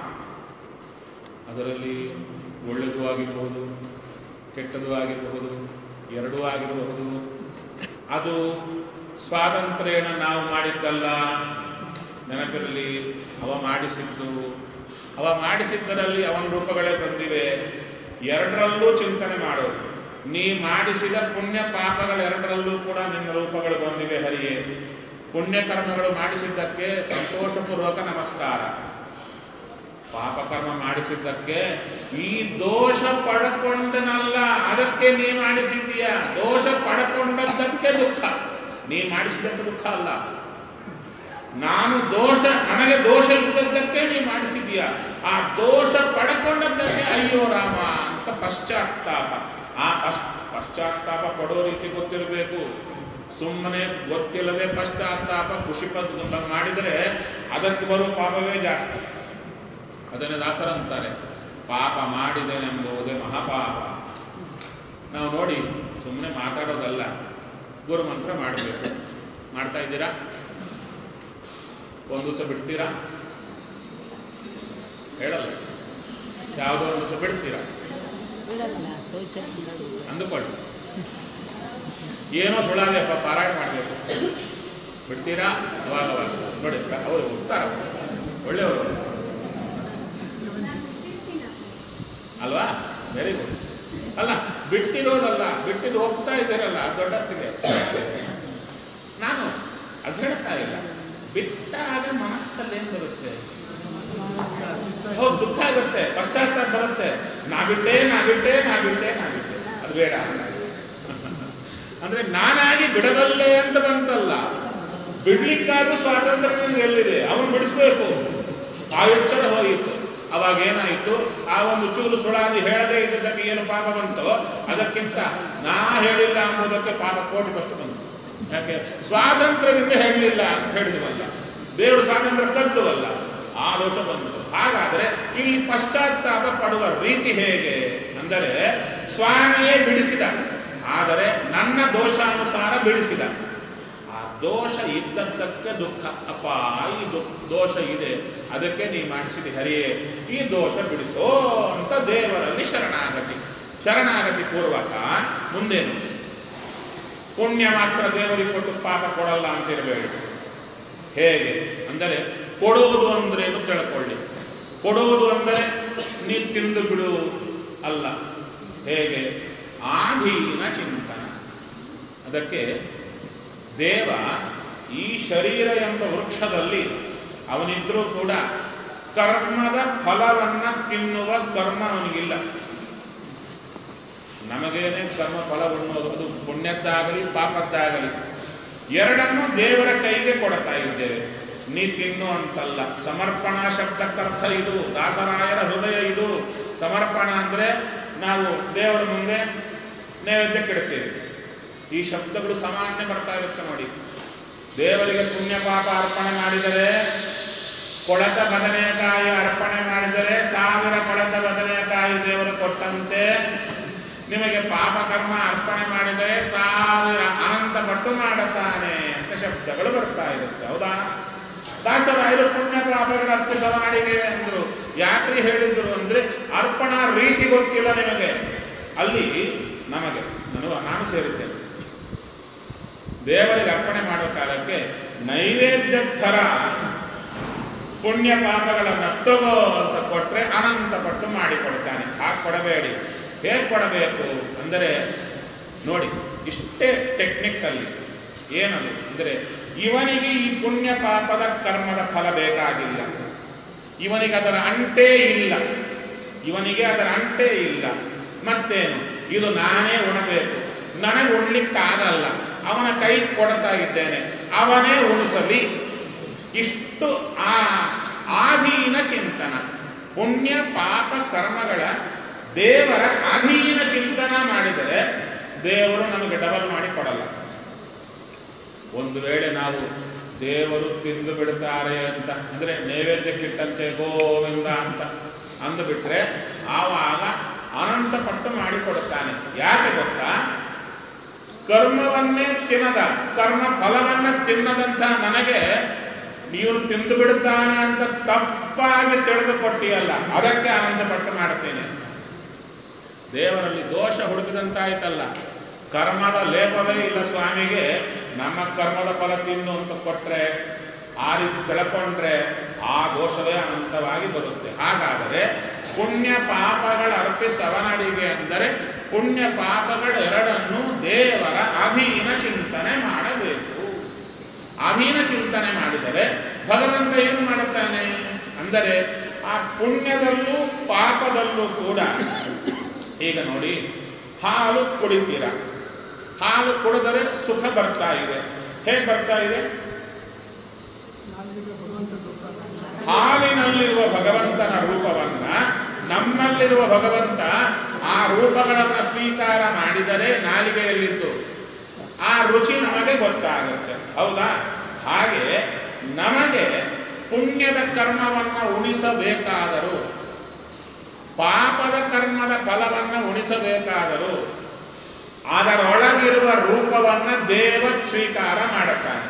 ಅದರಲ್ಲಿ ಒಳ್ಳೆಯದು ಆಗಿರಬಹುದು ಕೆಟ್ಟದ್ದು ಆಗಿರಬಹುದು ಎರಡೂ ಆಗಿರಬಹುದು ಅದು ಸ್ವಾತಂತ್ರ್ಯನ ನಾವು ಮಾಡಿದ್ದಲ್ಲ ನೆನಪಿರಲಿ ಅವ ಮಾಡಿಸಿದ್ದು ಅವ ಮಾಡಿಸಿದ್ದರಲ್ಲಿ ಅವನ ರೂಪಗಳೇ ಬಂದಿವೆ ಎರಡರಲ್ಲೂ ಚಿಂತನೆ ಮಾಡೋದು ನೀ ಮಾಡಿಸಿದ ಪುಣ್ಯ ಪಾಪಗಳೆರಡರಲ್ಲೂ ಕೂಡ ನಿನ್ನ ರೂಪಗಳು ಬಂದಿವೆ ಹರಿಯೇ ಪುಣ್ಯ ಕರ್ಮಗಳು ಮಾಡಿಸಿದ್ದಕ್ಕೆ ಸಂತೋಷಪೂರ್ವಕ ನಮಸ್ಕಾರ ಪಾಪಕರ್ಮ ಮಾಡಿಸಿದ್ದಕ್ಕೆ ಈ ದೋಷ ಪಡ್ಕೊಂಡನಲ್ಲ ಅದಕ್ಕೆ ನೀ ಮಾಡಿಸಿದ್ದೀಯ ದೋಷ ಪಡ್ಕೊಂಡದ್ದಕ್ಕೆ ದುಃಖ ನೀ ಮಾಡಿಸಿದ್ದಕ್ಕೆ ದುಃಖ ಅಲ್ಲ ನಾನು ದೋಷ ನನಗೆ ದೋಷ ಇದ್ದದ್ದಕ್ಕೆ ನೀ ಮಾಡಿಸಿದ್ದೀಯ ಆ ದೋಷ ಪಡ್ಕೊಂಡದ್ದಕ್ಕೆ ಅಯ್ಯೋ ರಾಮ ಅಂತ ಪಶ್ಚಾತ್ತಾಪ ಆ ಪಶ್ ಪಶ್ಚಾತ್ತಾಪ ಪಡೋ ರೀತಿ ಗೊತ್ತಿರಬೇಕು ಸುಮ್ಮನೆ ಗೊತ್ತಿಲ್ಲದೆ ಪಶ್ಚಾತ್ತಾಪ ಖುಷಿ ಪದ್ ಮಾಡಿದರೆ ಅದಕ್ಕೆ ಬರೋ ಪಾಪವೇ ಜಾಸ್ತಿ ಅದನ್ನು ದಾಸರಂತಾರೆ ಪಾಪ ಮಾಡಿದೆನೆಂಬುದೇ ಮಹಾಪಾಪ ನಾವು ನೋಡಿ ಸುಮ್ಮನೆ ಮಾತಾಡೋದಲ್ಲ ಗುರು ಮಂತ್ರ ಮಾಡಬೇಕು ಮಾಡ್ತಾ ಇದ್ದೀರಾ ಒಂದು ದಿವಸ ಬಿಡ್ತೀರಾ ಹೇಳಲ್ಲ ಯಾವುದೋ ಒಂದು ದಿವಸ ಬಿಡ್ತೀರಾ ಬಿಡಲ್ಲ ಶೌಚಾಲಯ ಅಂದುಕೊಳ್ಳಿ ಏನೋ ಸುಳ್ಳಾದೆಯಪ್ಪ ಪಾರಾಯಣ ಮಾಡಬೇಕು ಬಿಡ್ತೀರಾ ಅವಾಗ ಅವಾಗ ನೋಡಿ ಅವರು ಹೋಗ್ತಾರ ಒಳ್ಳೆಯವರು ಅಲ್ವಾ ವೆರಿ ಗುಡ್ ಅಲ್ಲ ಬಿಟ್ಟಿರೋದಲ್ಲ ಬಿಟ್ಟಿದ್ದು ಹೋಗ್ತಾ ಇದ್ದೀರಲ್ಲ ದೊಡ್ಡಸ್ತಿಗೆ ನಾನು ಅದು ಹೇಳ್ತಾ ಇಲ್ಲ ಬಿಟ್ಟಾಗ ಮನಸ್ಸಲ್ಲಿ ಏನು ಬರುತ್ತೆ ಹೌದು ದುಃಖ ಆಗುತ್ತೆ ಪಶ್ಚಾತ್ತಾಪ ಬರುತ್ತೆ ನಾ ಬಿಟ್ಟೆ ನಾ ಬಿಟ್ಟೆ ನಾ ಬಿಟ್ಟೆ ನಾ ಬಿಟ್ಟೆ ಅದು ಬೇಡ ಅಂದ್ರೆ ನಾನಾಗಿ ಬಿಡಬಲ್ಲೆ ಅಂತ ಬಂತಲ್ಲ ಬಿಡ್ಲಿಕ್ಕಾದ್ರೂ ಸ್ವಾತಂತ್ರ್ಯ ನನಗೆ ಎಲ್ಲಿದೆ ಅವನು ಬಿಡಿಸ್ಬೇಕು ಆ ಎಚ್ಚರ ಹೋಯಿತು ಅವಾಗ ಏನಾಯಿತು ಆ ಒಂದು ಚೂರು ಸುಳಾದಿ ಹೇಳದೇ ಇದ್ದದ್ದಕ್ಕೆ ಏನು ಪಾಪ ಬಂತೋ ಅದಕ್ಕಿಂತ ನಾ ಹೇಳಿಲ್ಲ ಎಂಬುದಕ್ಕೆ ಪಾಪ ಕೋಟಿ ಫಸ್ಟ್ ಬಂತು ಯಾಕೆ ಸ್ವಾತಂತ್ರ್ಯದಿಂದ ಹೇಳಲಿಲ್ಲ ಅಂತ ಹೇಳಿದ್ವಲ್ಲ ದೇವರು ಸ್ವಾತಂತ್ರ್ಯ ಕದ್ದುವಲ್ಲ ಆ ದೋಷ ಬಂತು ಹಾಗಾದರೆ ಇಲ್ಲಿ ಪಶ್ಚಾತ್ತಾಪ ಪಡುವ ರೀತಿ ಹೇಗೆ ಅಂದರೆ ಸ್ವಾಮಿಯೇ ಬಿಡಿಸಿದ ಆದರೆ ನನ್ನ ದೋಷಾನುಸಾರ ಬಿಡಿಸಿದ ಆ ದೋಷ ಇದ್ದದ್ದಕ್ಕೆ ದುಃಖ ಅಪ್ಪ ಈ ದು- ದೋಷ ಇದೆ ಅದಕ್ಕೆ ನೀ ಮಾಡಿಸಿದ ಹರಿಯೇ ಈ ದೋಷ ಬಿಡಿಸೋ ಅಂತ ದೇವರಲ್ಲಿ ಶರಣಾಗತಿ ಶರಣಾಗತಿ ಪೂರ್ವಕ ಮುಂದೇನು ಪುಣ್ಯ ಮಾತ್ರ ದೇವರಿಗೆ ಕೊಟ್ಟು ಪಾಪ ಕೊಡಲ್ಲ ಅಂತಿರಬೇಡಿ ಹೇಗೆ ಅಂದರೆ ಕೊಡೋದು ಅಂದ್ರೇನು ತಿಳ್ಕೊಳ್ಳಿ ಕೊಡೋದು ಅಂದರೆ ನೀ ತಿಂದು ಬಿಡು ಅಲ್ಲ ಹೇಗೆ ಆಧೀನ ಚಿಂತನ ಅದಕ್ಕೆ ದೇವ ಈ ಶರೀರ ಎಂಬ ವೃಕ್ಷದಲ್ಲಿ ಅವನಿದ್ರೂ ಕೂಡ ಕರ್ಮದ ಫಲವನ್ನ ತಿನ್ನುವ ಕರ್ಮ ಅವನಿಗಿಲ್ಲ ನಮಗೇನೆ ಕರ್ಮ ಫಲ ಉಣ್ಣೋದು ಅದು ಪುಣ್ಯದ್ದಾಗಲಿ ಪಾಪದ್ದಾಗಲಿ ಎರಡನ್ನೂ ದೇವರ ಕೈಗೆ ಕೊಡ್ತಾ ಇದ್ದೇವೆ ನೀ ತಿನ್ನು ಅಂತಲ್ಲ ಸಮರ್ಪಣಾ ಶಬ್ದಕ್ಕರ್ಥ ಇದು ದಾಸರಾಯರ ಹೃದಯ ಇದು ಸಮರ್ಪಣ ಅಂದರೆ ನಾವು ದೇವರ ಮುಂದೆ ನೈವೇದ್ಯಕ್ಕೆ ಇಡ್ತೇವೆ ಈ ಶಬ್ದಗಳು ಸಾಮಾನ್ಯ ಬರ್ತಾ ಇರುತ್ತೆ ನೋಡಿ ದೇವರಿಗೆ ಪುಣ್ಯ ಪಾಪ ಅರ್ಪಣೆ ಮಾಡಿದರೆ ಕೊಳತ ಬದನೆಕಾಯಿ ಅರ್ಪಣೆ ಮಾಡಿದರೆ ಸಾವಿರ ಕೊಳತ ಬದನೆಕಾಯಿ ದೇವರು ಕೊಟ್ಟಂತೆ ನಿಮಗೆ ಪಾಪ ಕರ್ಮ ಅರ್ಪಣೆ ಮಾಡಿದರೆ ಸಾವಿರ ಅನಂತ ಪಟ್ಟು ಮಾಡುತ್ತಾನೆ ಅಂತ ಶಬ್ದಗಳು ಬರ್ತಾ ಇರುತ್ತೆ ಹೌದಾ ದಾಸರಾಯರು ಪುಣ್ಯ ಪಾಪಗಳ ಅರ್ಪಿಸವನಡಿಗೆ ಅಂದ್ರು ಯಾಕ್ರಿ ಹೇಳಿದ್ರು ಅಂದ್ರೆ ಅರ್ಪಣಾ ರೀತಿ ಗೊತ್ತಿಲ್ಲ ನಿಮಗೆ ಅಲ್ಲಿ ನಮಗೆ ನಾನು ನಾನು ಸೇರಿದ್ದೇನೆ ದೇವರಿಗೆ ಅರ್ಪಣೆ ಮಾಡೋ ಕಾಲಕ್ಕೆ ನೈವೇದ್ಯ ಥರ ಪುಣ್ಯ ಪಾಪಗಳನ್ನು ತಗೋ ಅಂತ ಕೊಟ್ರೆ ಅನಂತ ಪಟ್ಟು ಮಾಡಿಕೊಡ್ತಾನೆ ಹಾಗೆ ಕೊಡಬೇಡಿ ಹೇಗೆ ಕೊಡಬೇಕು ಅಂದರೆ ನೋಡಿ ಇಷ್ಟೇ ಟೆಕ್ನಿಕ್ ಅಲ್ಲಿ ಏನದು ಅಂದರೆ ಇವನಿಗೆ ಈ ಪುಣ್ಯ ಪಾಪದ ಕರ್ಮದ ಫಲ ಬೇಕಾಗಿಲ್ಲ ಇವನಿಗೆ ಅದರ ಅಂಟೇ ಇಲ್ಲ ಇವನಿಗೆ ಅದರ ಅಂಟೇ ಇಲ್ಲ ಮತ್ತೇನು ಇದು ನಾನೇ ಉಣಬೇಕು ನನಗೆ ಉಣ್ಲಿಕ್ಕಾಗಲ್ಲ ಅವನ ಕೈ ಕೊಡ್ತಾ ಇದ್ದೇನೆ ಅವನೇ ಉಣಿಸಲಿ ಇಷ್ಟು ಆ ಆಧೀನ ಚಿಂತನ ಪುಣ್ಯ ಪಾಪ ಕರ್ಮಗಳ ದೇವರ ಅಧೀನ ಚಿಂತನ ಮಾಡಿದರೆ ದೇವರು ನಮಗೆ ಡಬಲ್ ಮಾಡಿ ಕೊಡಲ್ಲ ಒಂದು ವೇಳೆ ನಾವು ದೇವರು ತಿಂದು ಬಿಡ್ತಾರೆ ಅಂತ ಅಂದರೆ ನೈವೇದ್ಯಕ್ಕಿಟ್ಟಂತೆ ಗೋವಿಂದ ಅಂತ ಅಂದುಬಿಟ್ರೆ ಆವಾಗ ಅನಂತ ಪಟ್ಟು ಮಾಡಿಕೊಡುತ್ತಾನೆ ಯಾಕೆ ಗೊತ್ತಾ ಕರ್ಮವನ್ನೇ ತಿನ್ನದ ಕರ್ಮ ಫಲವನ್ನ ತಿನ್ನದಂಥ ನನಗೆ ನೀನು ತಿಂದು ಬಿಡುತ್ತಾನೆ ಅಂತ ತಪ್ಪಾಗಿ ತಿಳಿದುಕೊಟ್ಟಿಯಲ್ಲ ಅದಕ್ಕೆ ಆನಂದ ಪಟ್ಟು ಮಾಡುತ್ತೇನೆ ದೇವರಲ್ಲಿ ದೋಷ ಹುಡುಕಿದಂತಾಯ್ತಲ್ಲ ಕರ್ಮದ ಲೇಪವೇ ಇಲ್ಲ ಸ್ವಾಮಿಗೆ ನಮ್ಮ ಕರ್ಮದ ಫಲ ತಿನ್ನು ಅಂತ ಕೊಟ್ಟರೆ ಆ ರೀತಿ ತಿಳ್ಕೊಂಡ್ರೆ ಆ ದೋಷವೇ ಅನಂತವಾಗಿ ಬರುತ್ತೆ ಹಾಗಾದರೆ ಪುಣ್ಯ ಪಾಪಗಳ ಅರ್ಪಿಸವನಡಿಗೆ ಅಂದರೆ ಪುಣ್ಯ ಪಾಪಗಳೆರಡನ್ನು ದೇವರ ಅಧೀನ ಚಿಂತನೆ ಮಾಡಬೇಕು ಅಧೀನ ಚಿಂತನೆ ಮಾಡಿದರೆ ಭಗವಂತ ಏನು ಮಾಡುತ್ತಾನೆ ಅಂದರೆ ಆ ಪುಣ್ಯದಲ್ಲೂ ಪಾಪದಲ್ಲೂ ಕೂಡ ಈಗ ನೋಡಿ ಹಾಲು ಕುಡಿತೀರ ಹಾಲು ಕುಡಿದರೆ ಸುಖ ಬರ್ತಾ ಇದೆ ಹೇಗೆ ಬರ್ತಾ ಇದೆ ಹಾಲಿನಲ್ಲಿರುವ ಭಗವಂತನ ರೂಪವನ್ನ ನಮ್ಮಲ್ಲಿರುವ ಭಗವಂತ ಆ ರೂಪಗಳನ್ನು ಸ್ವೀಕಾರ ಮಾಡಿದರೆ ನಾಲಿಗೆಯಲ್ಲಿದ್ದು ಆ ರುಚಿ ನಮಗೆ ಗೊತ್ತಾಗುತ್ತೆ ಹೌದಾ ಹಾಗೆ ನಮಗೆ ಪುಣ್ಯದ ಕರ್ಮವನ್ನು ಉಣಿಸಬೇಕಾದರೂ ಪಾಪದ ಕರ್ಮದ ಫಲವನ್ನು ಉಣಿಸಬೇಕಾದರೂ ಅದರೊಳಗಿರುವ ರೂಪವನ್ನ ದೇವ ಸ್ವೀಕಾರ ಮಾಡುತ್ತಾನೆ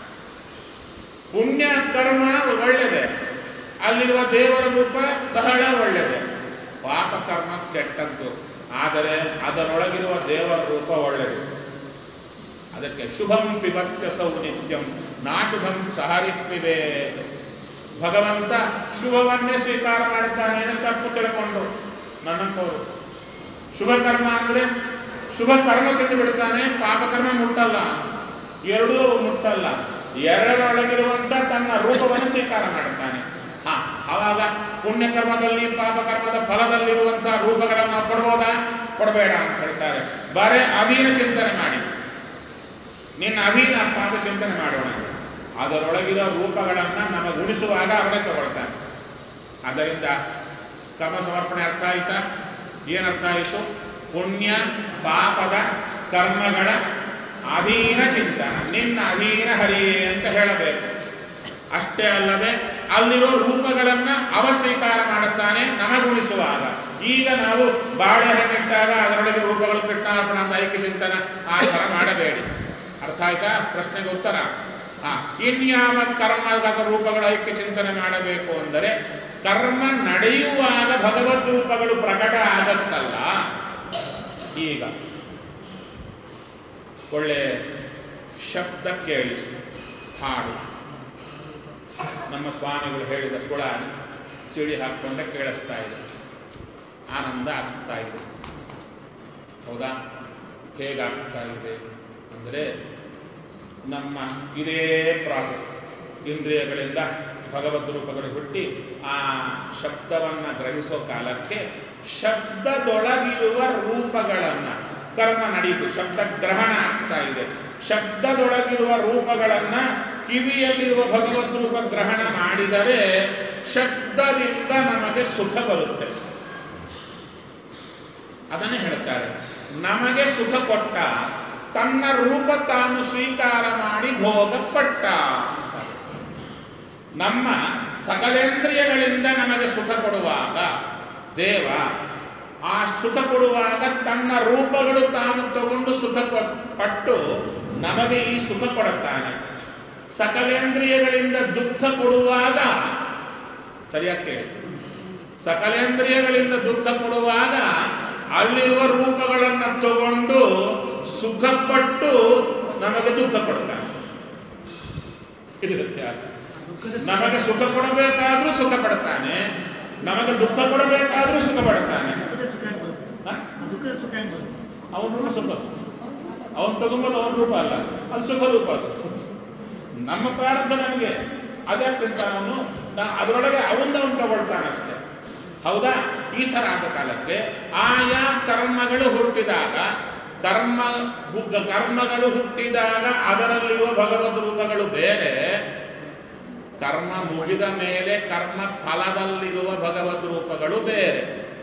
ಪುಣ್ಯ ಕರ್ಮ ಒಳ್ಳೆಯದೆ ಅಲ್ಲಿರುವ ದೇವರ ರೂಪ ಬಹಳ ಒಳ್ಳೆಯದೆ ಪಾಪ ಕರ್ಮ ಕೆಟ್ಟದ್ದು ಆದರೆ ಅದರೊಳಗಿರುವ ದೇವರ ರೂಪ ಒಳ್ಳೆಯದು ಅದಕ್ಕೆ ಶುಭಂ ಪಿಬತ್ಯ ಸೌ ನಿತ್ಯಂ ನಾಶುಭಂ ಸಹರಿಪ್ಪಿದೆ ಭಗವಂತ ಶುಭವನ್ನೇ ಸ್ವೀಕಾರ ಮಾಡುತ್ತಾನೆ ಅಂತ ತಪ್ಪು ತಿಳ್ಕೊಂಡ್ರು ನನ್ನಂತವರು ಶುಭ ಕರ್ಮ ಅಂದ್ರೆ ಶುಭ ಕರ್ಮ ತಿಂದು ಬಿಡ್ತಾನೆ ಪಾಪಕರ್ಮ ಮುಟ್ಟಲ್ಲ ಎರಡೂ ಮುಟ್ಟಲ್ಲ ಎರಡರೊಳಗಿರುವಂತ ತನ್ನ ರೂಪವನ್ನು ಸ್ವೀಕಾರ ಮಾಡುತ್ತಾನೆ ಹಾ ಆವಾಗ ಪುಣ್ಯಕರ್ಮದಲ್ಲಿ ಪಾಪಕರ್ಮದ ಫಲದಲ್ಲಿರುವಂತಹ ರೂಪಗಳನ್ನು ನಾವು ಕೊಡ್ಬೋದಾ ಕೊಡಬೇಡ ಅಂತ ಹೇಳ್ತಾರೆ ಬರೇ ಅಧೀನ ಚಿಂತನೆ ಮಾಡಿ ನಿನ್ನ ಅಧೀನ ಪಾದ ಚಿಂತನೆ ಮಾಡೋಣ ಅದರೊಳಗಿರೋ ರೂಪಗಳನ್ನು ನಮಗೆ ಉಣಿಸುವಾಗ ಅವನೇ ತಗೊಳ್ತಾನೆ ಆದ್ದರಿಂದ ಕರ್ಮ ಸಮರ್ಪಣೆ ಅರ್ಥ ಆಯ್ತಾ ಏನು ಅರ್ಥ ಆಯಿತು ಪುಣ್ಯ ಪಾಪದ ಕರ್ಮಗಳ ಅಧೀನ ಚಿಂತನ ನಿನ್ನ ಅಧೀನ ಹರಿಯೇ ಅಂತ ಹೇಳಬೇಕು ಅಷ್ಟೇ ಅಲ್ಲದೆ ಅಲ್ಲಿರೋ ರೂಪಗಳನ್ನ ಅವ ಸ್ವೀಕಾರ ಮಾಡುತ್ತಾನೆ ನಮಗುಣಿಸುವಾಗ ಈಗ ನಾವು ಬಾಳೆಹಣ್ಣಿಟ್ಟಾಗ ಅದರೊಳಗೆ ರೂಪಗಳು ಕೃಷ್ಣಾರ್ಪಣ ಅಂತ ಐಕ್ಯ ಚಿಂತನ ಆ ಥರ ಮಾಡಬೇಡಿ ಅರ್ಥ ಆಯ್ತಾ ಪ್ರಶ್ನೆಗೆ ಉತ್ತರ ಹಾ ಇನ್ಯಾವ ಕರ್ಮದ ರೂಪಗಳ ಐಕ್ಯ ಚಿಂತನೆ ಮಾಡಬೇಕು ಅಂದರೆ ಕರ್ಮ ನಡೆಯುವಾಗ ಭಗವದ್ ರೂಪಗಳು ಪ್ರಕಟ ಆಗತ್ತಲ್ಲ ಈಗ ಒಳ್ಳೆ ಶಬ್ದ ಕೇಳಿಸಿ ಹಾಡು ನಮ್ಮ ಸ್ವಾಮಿಗಳು ಹೇಳಿದ ಸುಳ ಸಿಡಿ ಹಾಕ್ಕೊಂಡೆ ಕೇಳಿಸ್ತಾ ಇದೆ ಆನಂದ ಆಗ್ತಾ ಇದೆ ಹೌದಾ ಹೇಗಾಗ್ತಾ ಇದೆ ಅಂದರೆ ನಮ್ಮ ಇದೇ ಪ್ರಾಸೆಸ್ ಇಂದ್ರಿಯಗಳಿಂದ ಭಗವದ್ ರೂಪಗಳು ಹುಟ್ಟಿ ಆ ಶಬ್ದವನ್ನು ಗ್ರಹಿಸೋ ಕಾಲಕ್ಕೆ ಶಬ್ದದೊಳಗಿರುವ ರೂಪಗಳನ್ನು ಕರ್ಮ ನಡೆಯಿತು ಶಬ್ದ ಗ್ರಹಣ ಆಗ್ತಾ ಇದೆ ಶಬ್ದದೊಳಗಿರುವ ರೂಪಗಳನ್ನು ಕಿವಿಯಲ್ಲಿರುವ ಭಗವದ್ ರೂಪ ಗ್ರಹಣ ಮಾಡಿದರೆ ಶಬ್ದದಿಂದ ನಮಗೆ ಸುಖ ಬರುತ್ತೆ ಅದನ್ನೇ ಹೇಳ್ತಾರೆ ನಮಗೆ ಸುಖ ಕೊಟ್ಟ ತನ್ನ ರೂಪ ತಾನು ಸ್ವೀಕಾರ ಮಾಡಿ ಭೋಗ ಪಟ್ಟ ನಮ್ಮ ಸಕಲೇಂದ್ರಿಯಗಳಿಂದ ನಮಗೆ ಸುಖ ಕೊಡುವಾಗ ದೇವ ಆ ಸುಖ ಕೊಡುವಾಗ ತನ್ನ ರೂಪಗಳು ತಾನು ತಗೊಂಡು ಸುಖ ಕೊ- ಪಟ್ಟು ನಮಗೆ ಈ ಸುಖ ಕೊಡುತ್ತಾನೆ ಸಕಲೇಂದ್ರಿಯಗಳಿಂದ ದುಃಖ ಕೊಡುವಾಗ ಸರಿಯಾಗಿ ಕೇಳಿ ಸಕಲೇಂದ್ರಿಯಗಳಿಂದ ದುಃಖ ಕೊಡುವಾಗ ಅಲ್ಲಿರುವ ರೂಪಗಳನ್ನು ತಗೊಂಡು ಸುಖಪಟ್ಟು ನಮಗೆ ದುಃಖ ಕೊಡ್ತಾನೆ ಇದು ವ್ಯತ್ಯಾಸ ನಮಗೆ ಸುಖ ಕೊಡಬೇಕಾದ್ರೂ ಸುಖ ಪಡ್ತಾನೆ ನಮಗೆ ದುಃಖ ಕೊಡಬೇಕಾದ್ರೂ ಸುಖ ಪಡ್ತಾನೆ ಹ? ಅವನು ಸುಖ ಅವನು ತಗೊಂಬೋದು ಅವನ ರೂಪ ಅಲ್ಲ ಅದು ಸುಖ ರೂಪ ಅದು ನಮ್ಮ ಪ್ರಾರಬ್ಧ ನಮಗೆ ಅದೇ ತಿಂತಾನ ಅವನು ಅದರೊಳಗೆ ಅವಂದ ಅವನು ತಗೊಳ್ತಾನಷ್ಟೇ ಹೌದಾ ಈ ಥರ ಆದ ಕಾಲಕ್ಕೆ ಆಯಾ ಕರ್ಮಗಳು ಹುಟ್ಟಿದಾಗ ಕರ್ಮ ಹುಗ್ಗ ಕರ್ಮಗಳು ಹುಟ್ಟಿದಾಗ ಅದರಲ್ಲಿರುವ ಭಗವದ್ ರೂಪಗಳು ಬೇರೆ ಕರ್ಮ ಮುಗಿದ ಮೇಲೆ ಕರ್ಮ ಫಲದಲ್ಲಿರುವ ಭಗವದ್ ರೂಪಗಳು ಬೇರೆ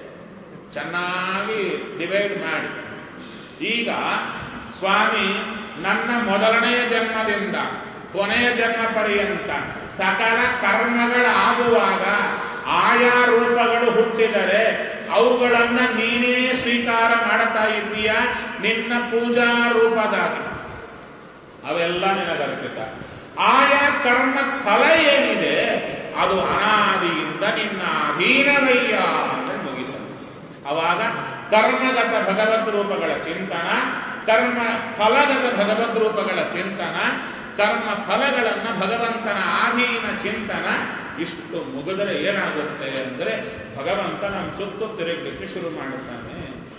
ಚೆನ್ನಾಗಿ ಡಿವೈಡ್ ಮಾಡಿ ಈಗ ಸ್ವಾಮಿ ನನ್ನ ಮೊದಲನೆಯ ಜನ್ಮದಿಂದ ಕೊನೆಯ ಜನ್ಮ ಪರ್ಯಂತ ಸಕಲ ಕರ್ಮಗಳಾಗುವಾಗ ಆಯಾ ರೂಪಗಳು ಹುಟ್ಟಿದರೆ ಅವುಗಳನ್ನ ನೀನೇ ಸ್ವೀಕಾರ ಮಾಡ್ತಾ ಇದ್ದೀಯ ನಿನ್ನ ಪೂಜಾ ರೂಪದಾಗಿ ಅವೆಲ್ಲ ನಿನಗರ್ಪಿತ ಆಯಾ ಕರ್ಮ ಫಲ ಏನಿದೆ ಅದು ಅನಾದಿಯಿಂದ ನಿನ್ನ ಅಧೀನವಯ್ಯ ಅಂತ ಮುಗಿತು ಅವಾಗ ಕರ್ಮಗತ ಭಗವದ್ ರೂಪಗಳ ಚಿಂತನ ಕರ್ಮ ಫಲಗತ ಭಗವದ್ ರೂಪಗಳ ಚಿಂತನ ಕರ್ಮ ಫಲಗಳನ್ನ ಭಗವಂತನ ಆಧೀನ ಚಿಂತನ ಇಷ್ಟು ಮುಗಿದರೆ ಏನಾಗುತ್ತೆ ಅಂದರೆ ಭಗವಂತ ನಮ್ಮ ಸುತ್ತು ತಿರುಗಲಿಕ್ಕೆ ಶುರು ಮಾಡುತ್ತಾನೆ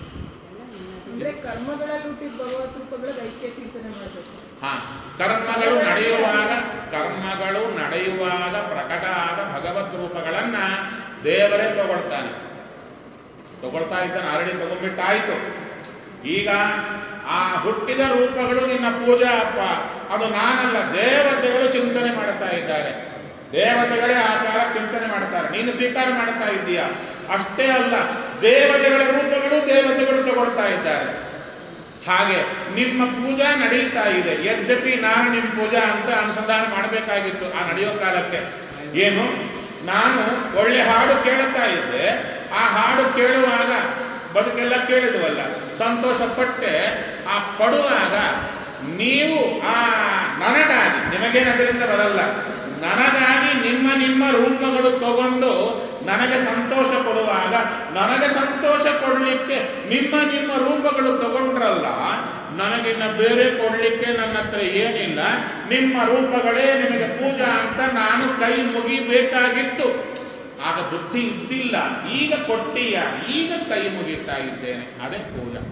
ಅಂದ್ರೆ ಕರ್ಮಗಳಲ್ಲಿ ಹುಟ್ಟಿದ ಭಗವತ್ ರೂಪಗಳ ಐಕ್ಯ ಚಿಂತನೆ ಮಾಡಬೇಕು ಹಾ ಕರ್ಮಗಳು ನಡೆಯುವಾಗ ಕರ್ಮಗಳು ನಡೆಯುವಾಗ ಪ್ರಕಟ ಆದ ಭಗವತ್ ರೂಪಗಳನ್ನ ದೇವರೇ ತಗೊಳ್ತಾನೆ ತಗೊಳ್ತಾ ಇದ್ದಾನೆ ಆಲ್ರೆಡಿ ತಗೊಂಡ್ಬಿಟ್ಟಾಯ್ತು ಈಗ ಆ ಹುಟ್ಟಿದ ರೂಪಗಳು ನಿನ್ನ ಪೂಜಾ ಅಪ್ಪ ಅದು ನಾನಲ್ಲ ದೇವತೆಗಳು ಚಿಂತನೆ ಮಾಡ್ತಾ ಇದ್ದಾರೆ ದೇವತೆಗಳೇ ಆ ಕಾಲ ಚಿಂತನೆ ಮಾಡ್ತಾರೆ ನೀನು ಸ್ವೀಕಾರ ಮಾಡ್ತಾ ಇದ್ದೀಯ ಅಷ್ಟೇ ಅಲ್ಲ ದೇವತೆಗಳ ರೂಪಗಳು ದೇವತೆಗಳು ತಗೊಳ್ತಾ ಇದ್ದಾರೆ ಹಾಗೆ ನಿಮ್ಮ ಪೂಜಾ ನಡೀತಾ ಇದೆ ಯದ್ಯಪಿ ನಾನು ನಿಮ್ಮ ಪೂಜಾ ಅಂತ ಅನುಸಂಧಾನ ಮಾಡಬೇಕಾಗಿತ್ತು ಆ ನಡೆಯೋ ಕಾಲಕ್ಕೆ ಏನು ನಾನು ಒಳ್ಳೆ ಹಾಡು ಕೇಳುತ್ತಾ ಇದ್ದೆ ಆ ಹಾಡು ಕೇಳುವಾಗ ಬದುಕೆಲ್ಲ ಕೇಳಿದ್ವಲ್ಲ ಸಂತೋಷ ಪಟ್ಟೆ ಆ ಪಡುವಾಗ ನೀವು ಆ ನನಗಾಗಿ ನಿಮಗೇನು ಅದರಿಂದ ಬರಲ್ಲ ನನಗಾಗಿ ನಿಮ್ಮ ನಿಮ್ಮ ರೂಪಗಳು ತಗೊಂಡು ನನಗೆ ಸಂತೋಷ ಕೊಡುವಾಗ ನನಗೆ ಸಂತೋಷ ಕೊಡಲಿಕ್ಕೆ ನಿಮ್ಮ ನಿಮ್ಮ ರೂಪಗಳು ತಗೊಂಡ್ರಲ್ಲ ನನಗಿನ್ನ ಬೇರೆ ಕೊಡಲಿಕ್ಕೆ ನನ್ನ ಹತ್ರ ಏನಿಲ್ಲ ನಿಮ್ಮ ರೂಪಗಳೇ ನಿಮಗೆ ಪೂಜಾ ಅಂತ ನಾನು ಕೈ ಮುಗಿಬೇಕಾಗಿತ್ತು ಆಗ ಬುದ್ಧಿ ಇದ್ದಿಲ್ಲ ಈಗ ಕೊಟ್ಟೀಯ ಈಗ ಕೈ ಮುಗಿತಾ ಇದ್ದೇನೆ ಅದೇ ಪೂಜಾ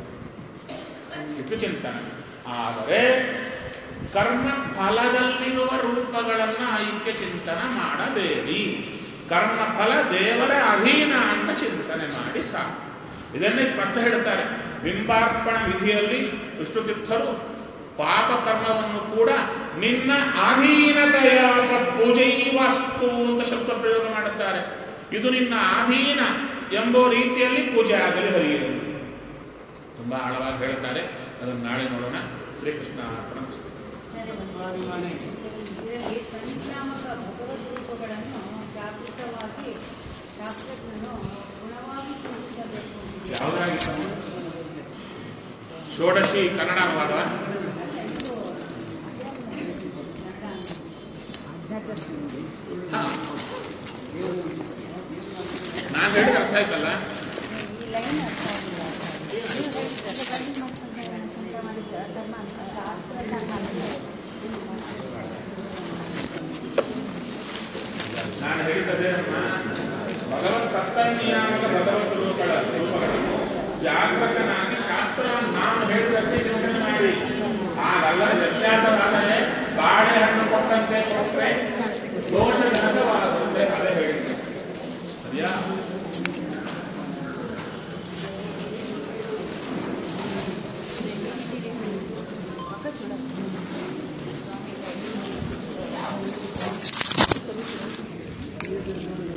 ಇದು ಚಿಂತನೆ ಆದರೆ ಕರ್ಮ ಫಲದಲ್ಲಿರುವ ರೂಪಗಳನ್ನು ಐಕ್ಯ ಚಿಂತನ ಮಾಡಬೇಡಿ ಕರ್ಮ ಫಲ ದೇವರ ಅಧೀನ ಅಂತ ಚಿಂತನೆ ಮಾಡಿ ಸಾಕು ಇದನ್ನೇ ಸ್ಪಷ್ಟ ಹೇಳ್ತಾರೆ ಬಿಂಬಾರ್ಪಣ ವಿಧಿಯಲ್ಲಿ ವಿಷ್ಣುತೀರ್ಥರು ಪಾಪ ಕರ್ಮವನ್ನು ಕೂಡ ನಿನ್ನ ಅಧೀನತೆಯ ಪೂಜೈವಾಸ್ತು ಅಂತ ಶಬ್ದ ಪ್ರಯೋಗ ಮಾಡುತ್ತಾರೆ ಇದು ನಿನ್ನ ಅಧೀನ ಎಂಬ ರೀತಿಯಲ್ಲಿ ಪೂಜೆ ಆಗಲಿ ಹರಿಯಲಿ ತುಂಬಾ ಆಳವಾಗಿ ಹೇಳ್ತಾರೆ ಅದನ್ನು ನಾಳೆ ನೋಡೋಣ ಶ್ರೀಕೃಷ್ಣ ಅರ್ಪಣಮಸ್ತು ಇದರಲ್ಲಿ ಪರಿಣಾಮಕ ಭಗವದ್ ರೂಪಗಳನ್ನು ಜಾಗೃತವಾಗಿ ಶಾಸ್ತ್ರಜ್ಞನು ಗುಣವಾಗಿ ಪೂಜಿಸಬೇಕು ಅಂತಿದೆ. ಯಾವುದಾಗಿತ್ತು ಷೋಡಶಿ ಕನ್ನಡ ಅನುವಾದ ಇದು ಅಧ್ಯಾತ್ಮ ಕನ್ನಡ ಹಾ ನಾನು ಹೇಳಿದ ಅರ್ಥ ಆಯ್ತಲ್ಲ ಈ ಲೈನ್ ಅರ್ಥ ಆಗಿಲ್ಲ ಇದು ಗಂಡು ಮಕ್ಕಳನ್ನ ಅಂತ ಮಾಡಿದ ಧರ್ಮ ಶಾಸ್ತ್ರ ಧರ್ಮ ನಾನು ಹೇಳಿದ್ದದೇ ಭಗವತ್ ತತ್ತನ್ನಿಯಾಮಕ ಭಗವತ್ ರೂಪಗಳ ರೂಪಗಳನ್ನು ಜಾಗೃತನಾಗಿ ಶಾಸ್ತ್ರ ನಾನು ಹೇಳಿದ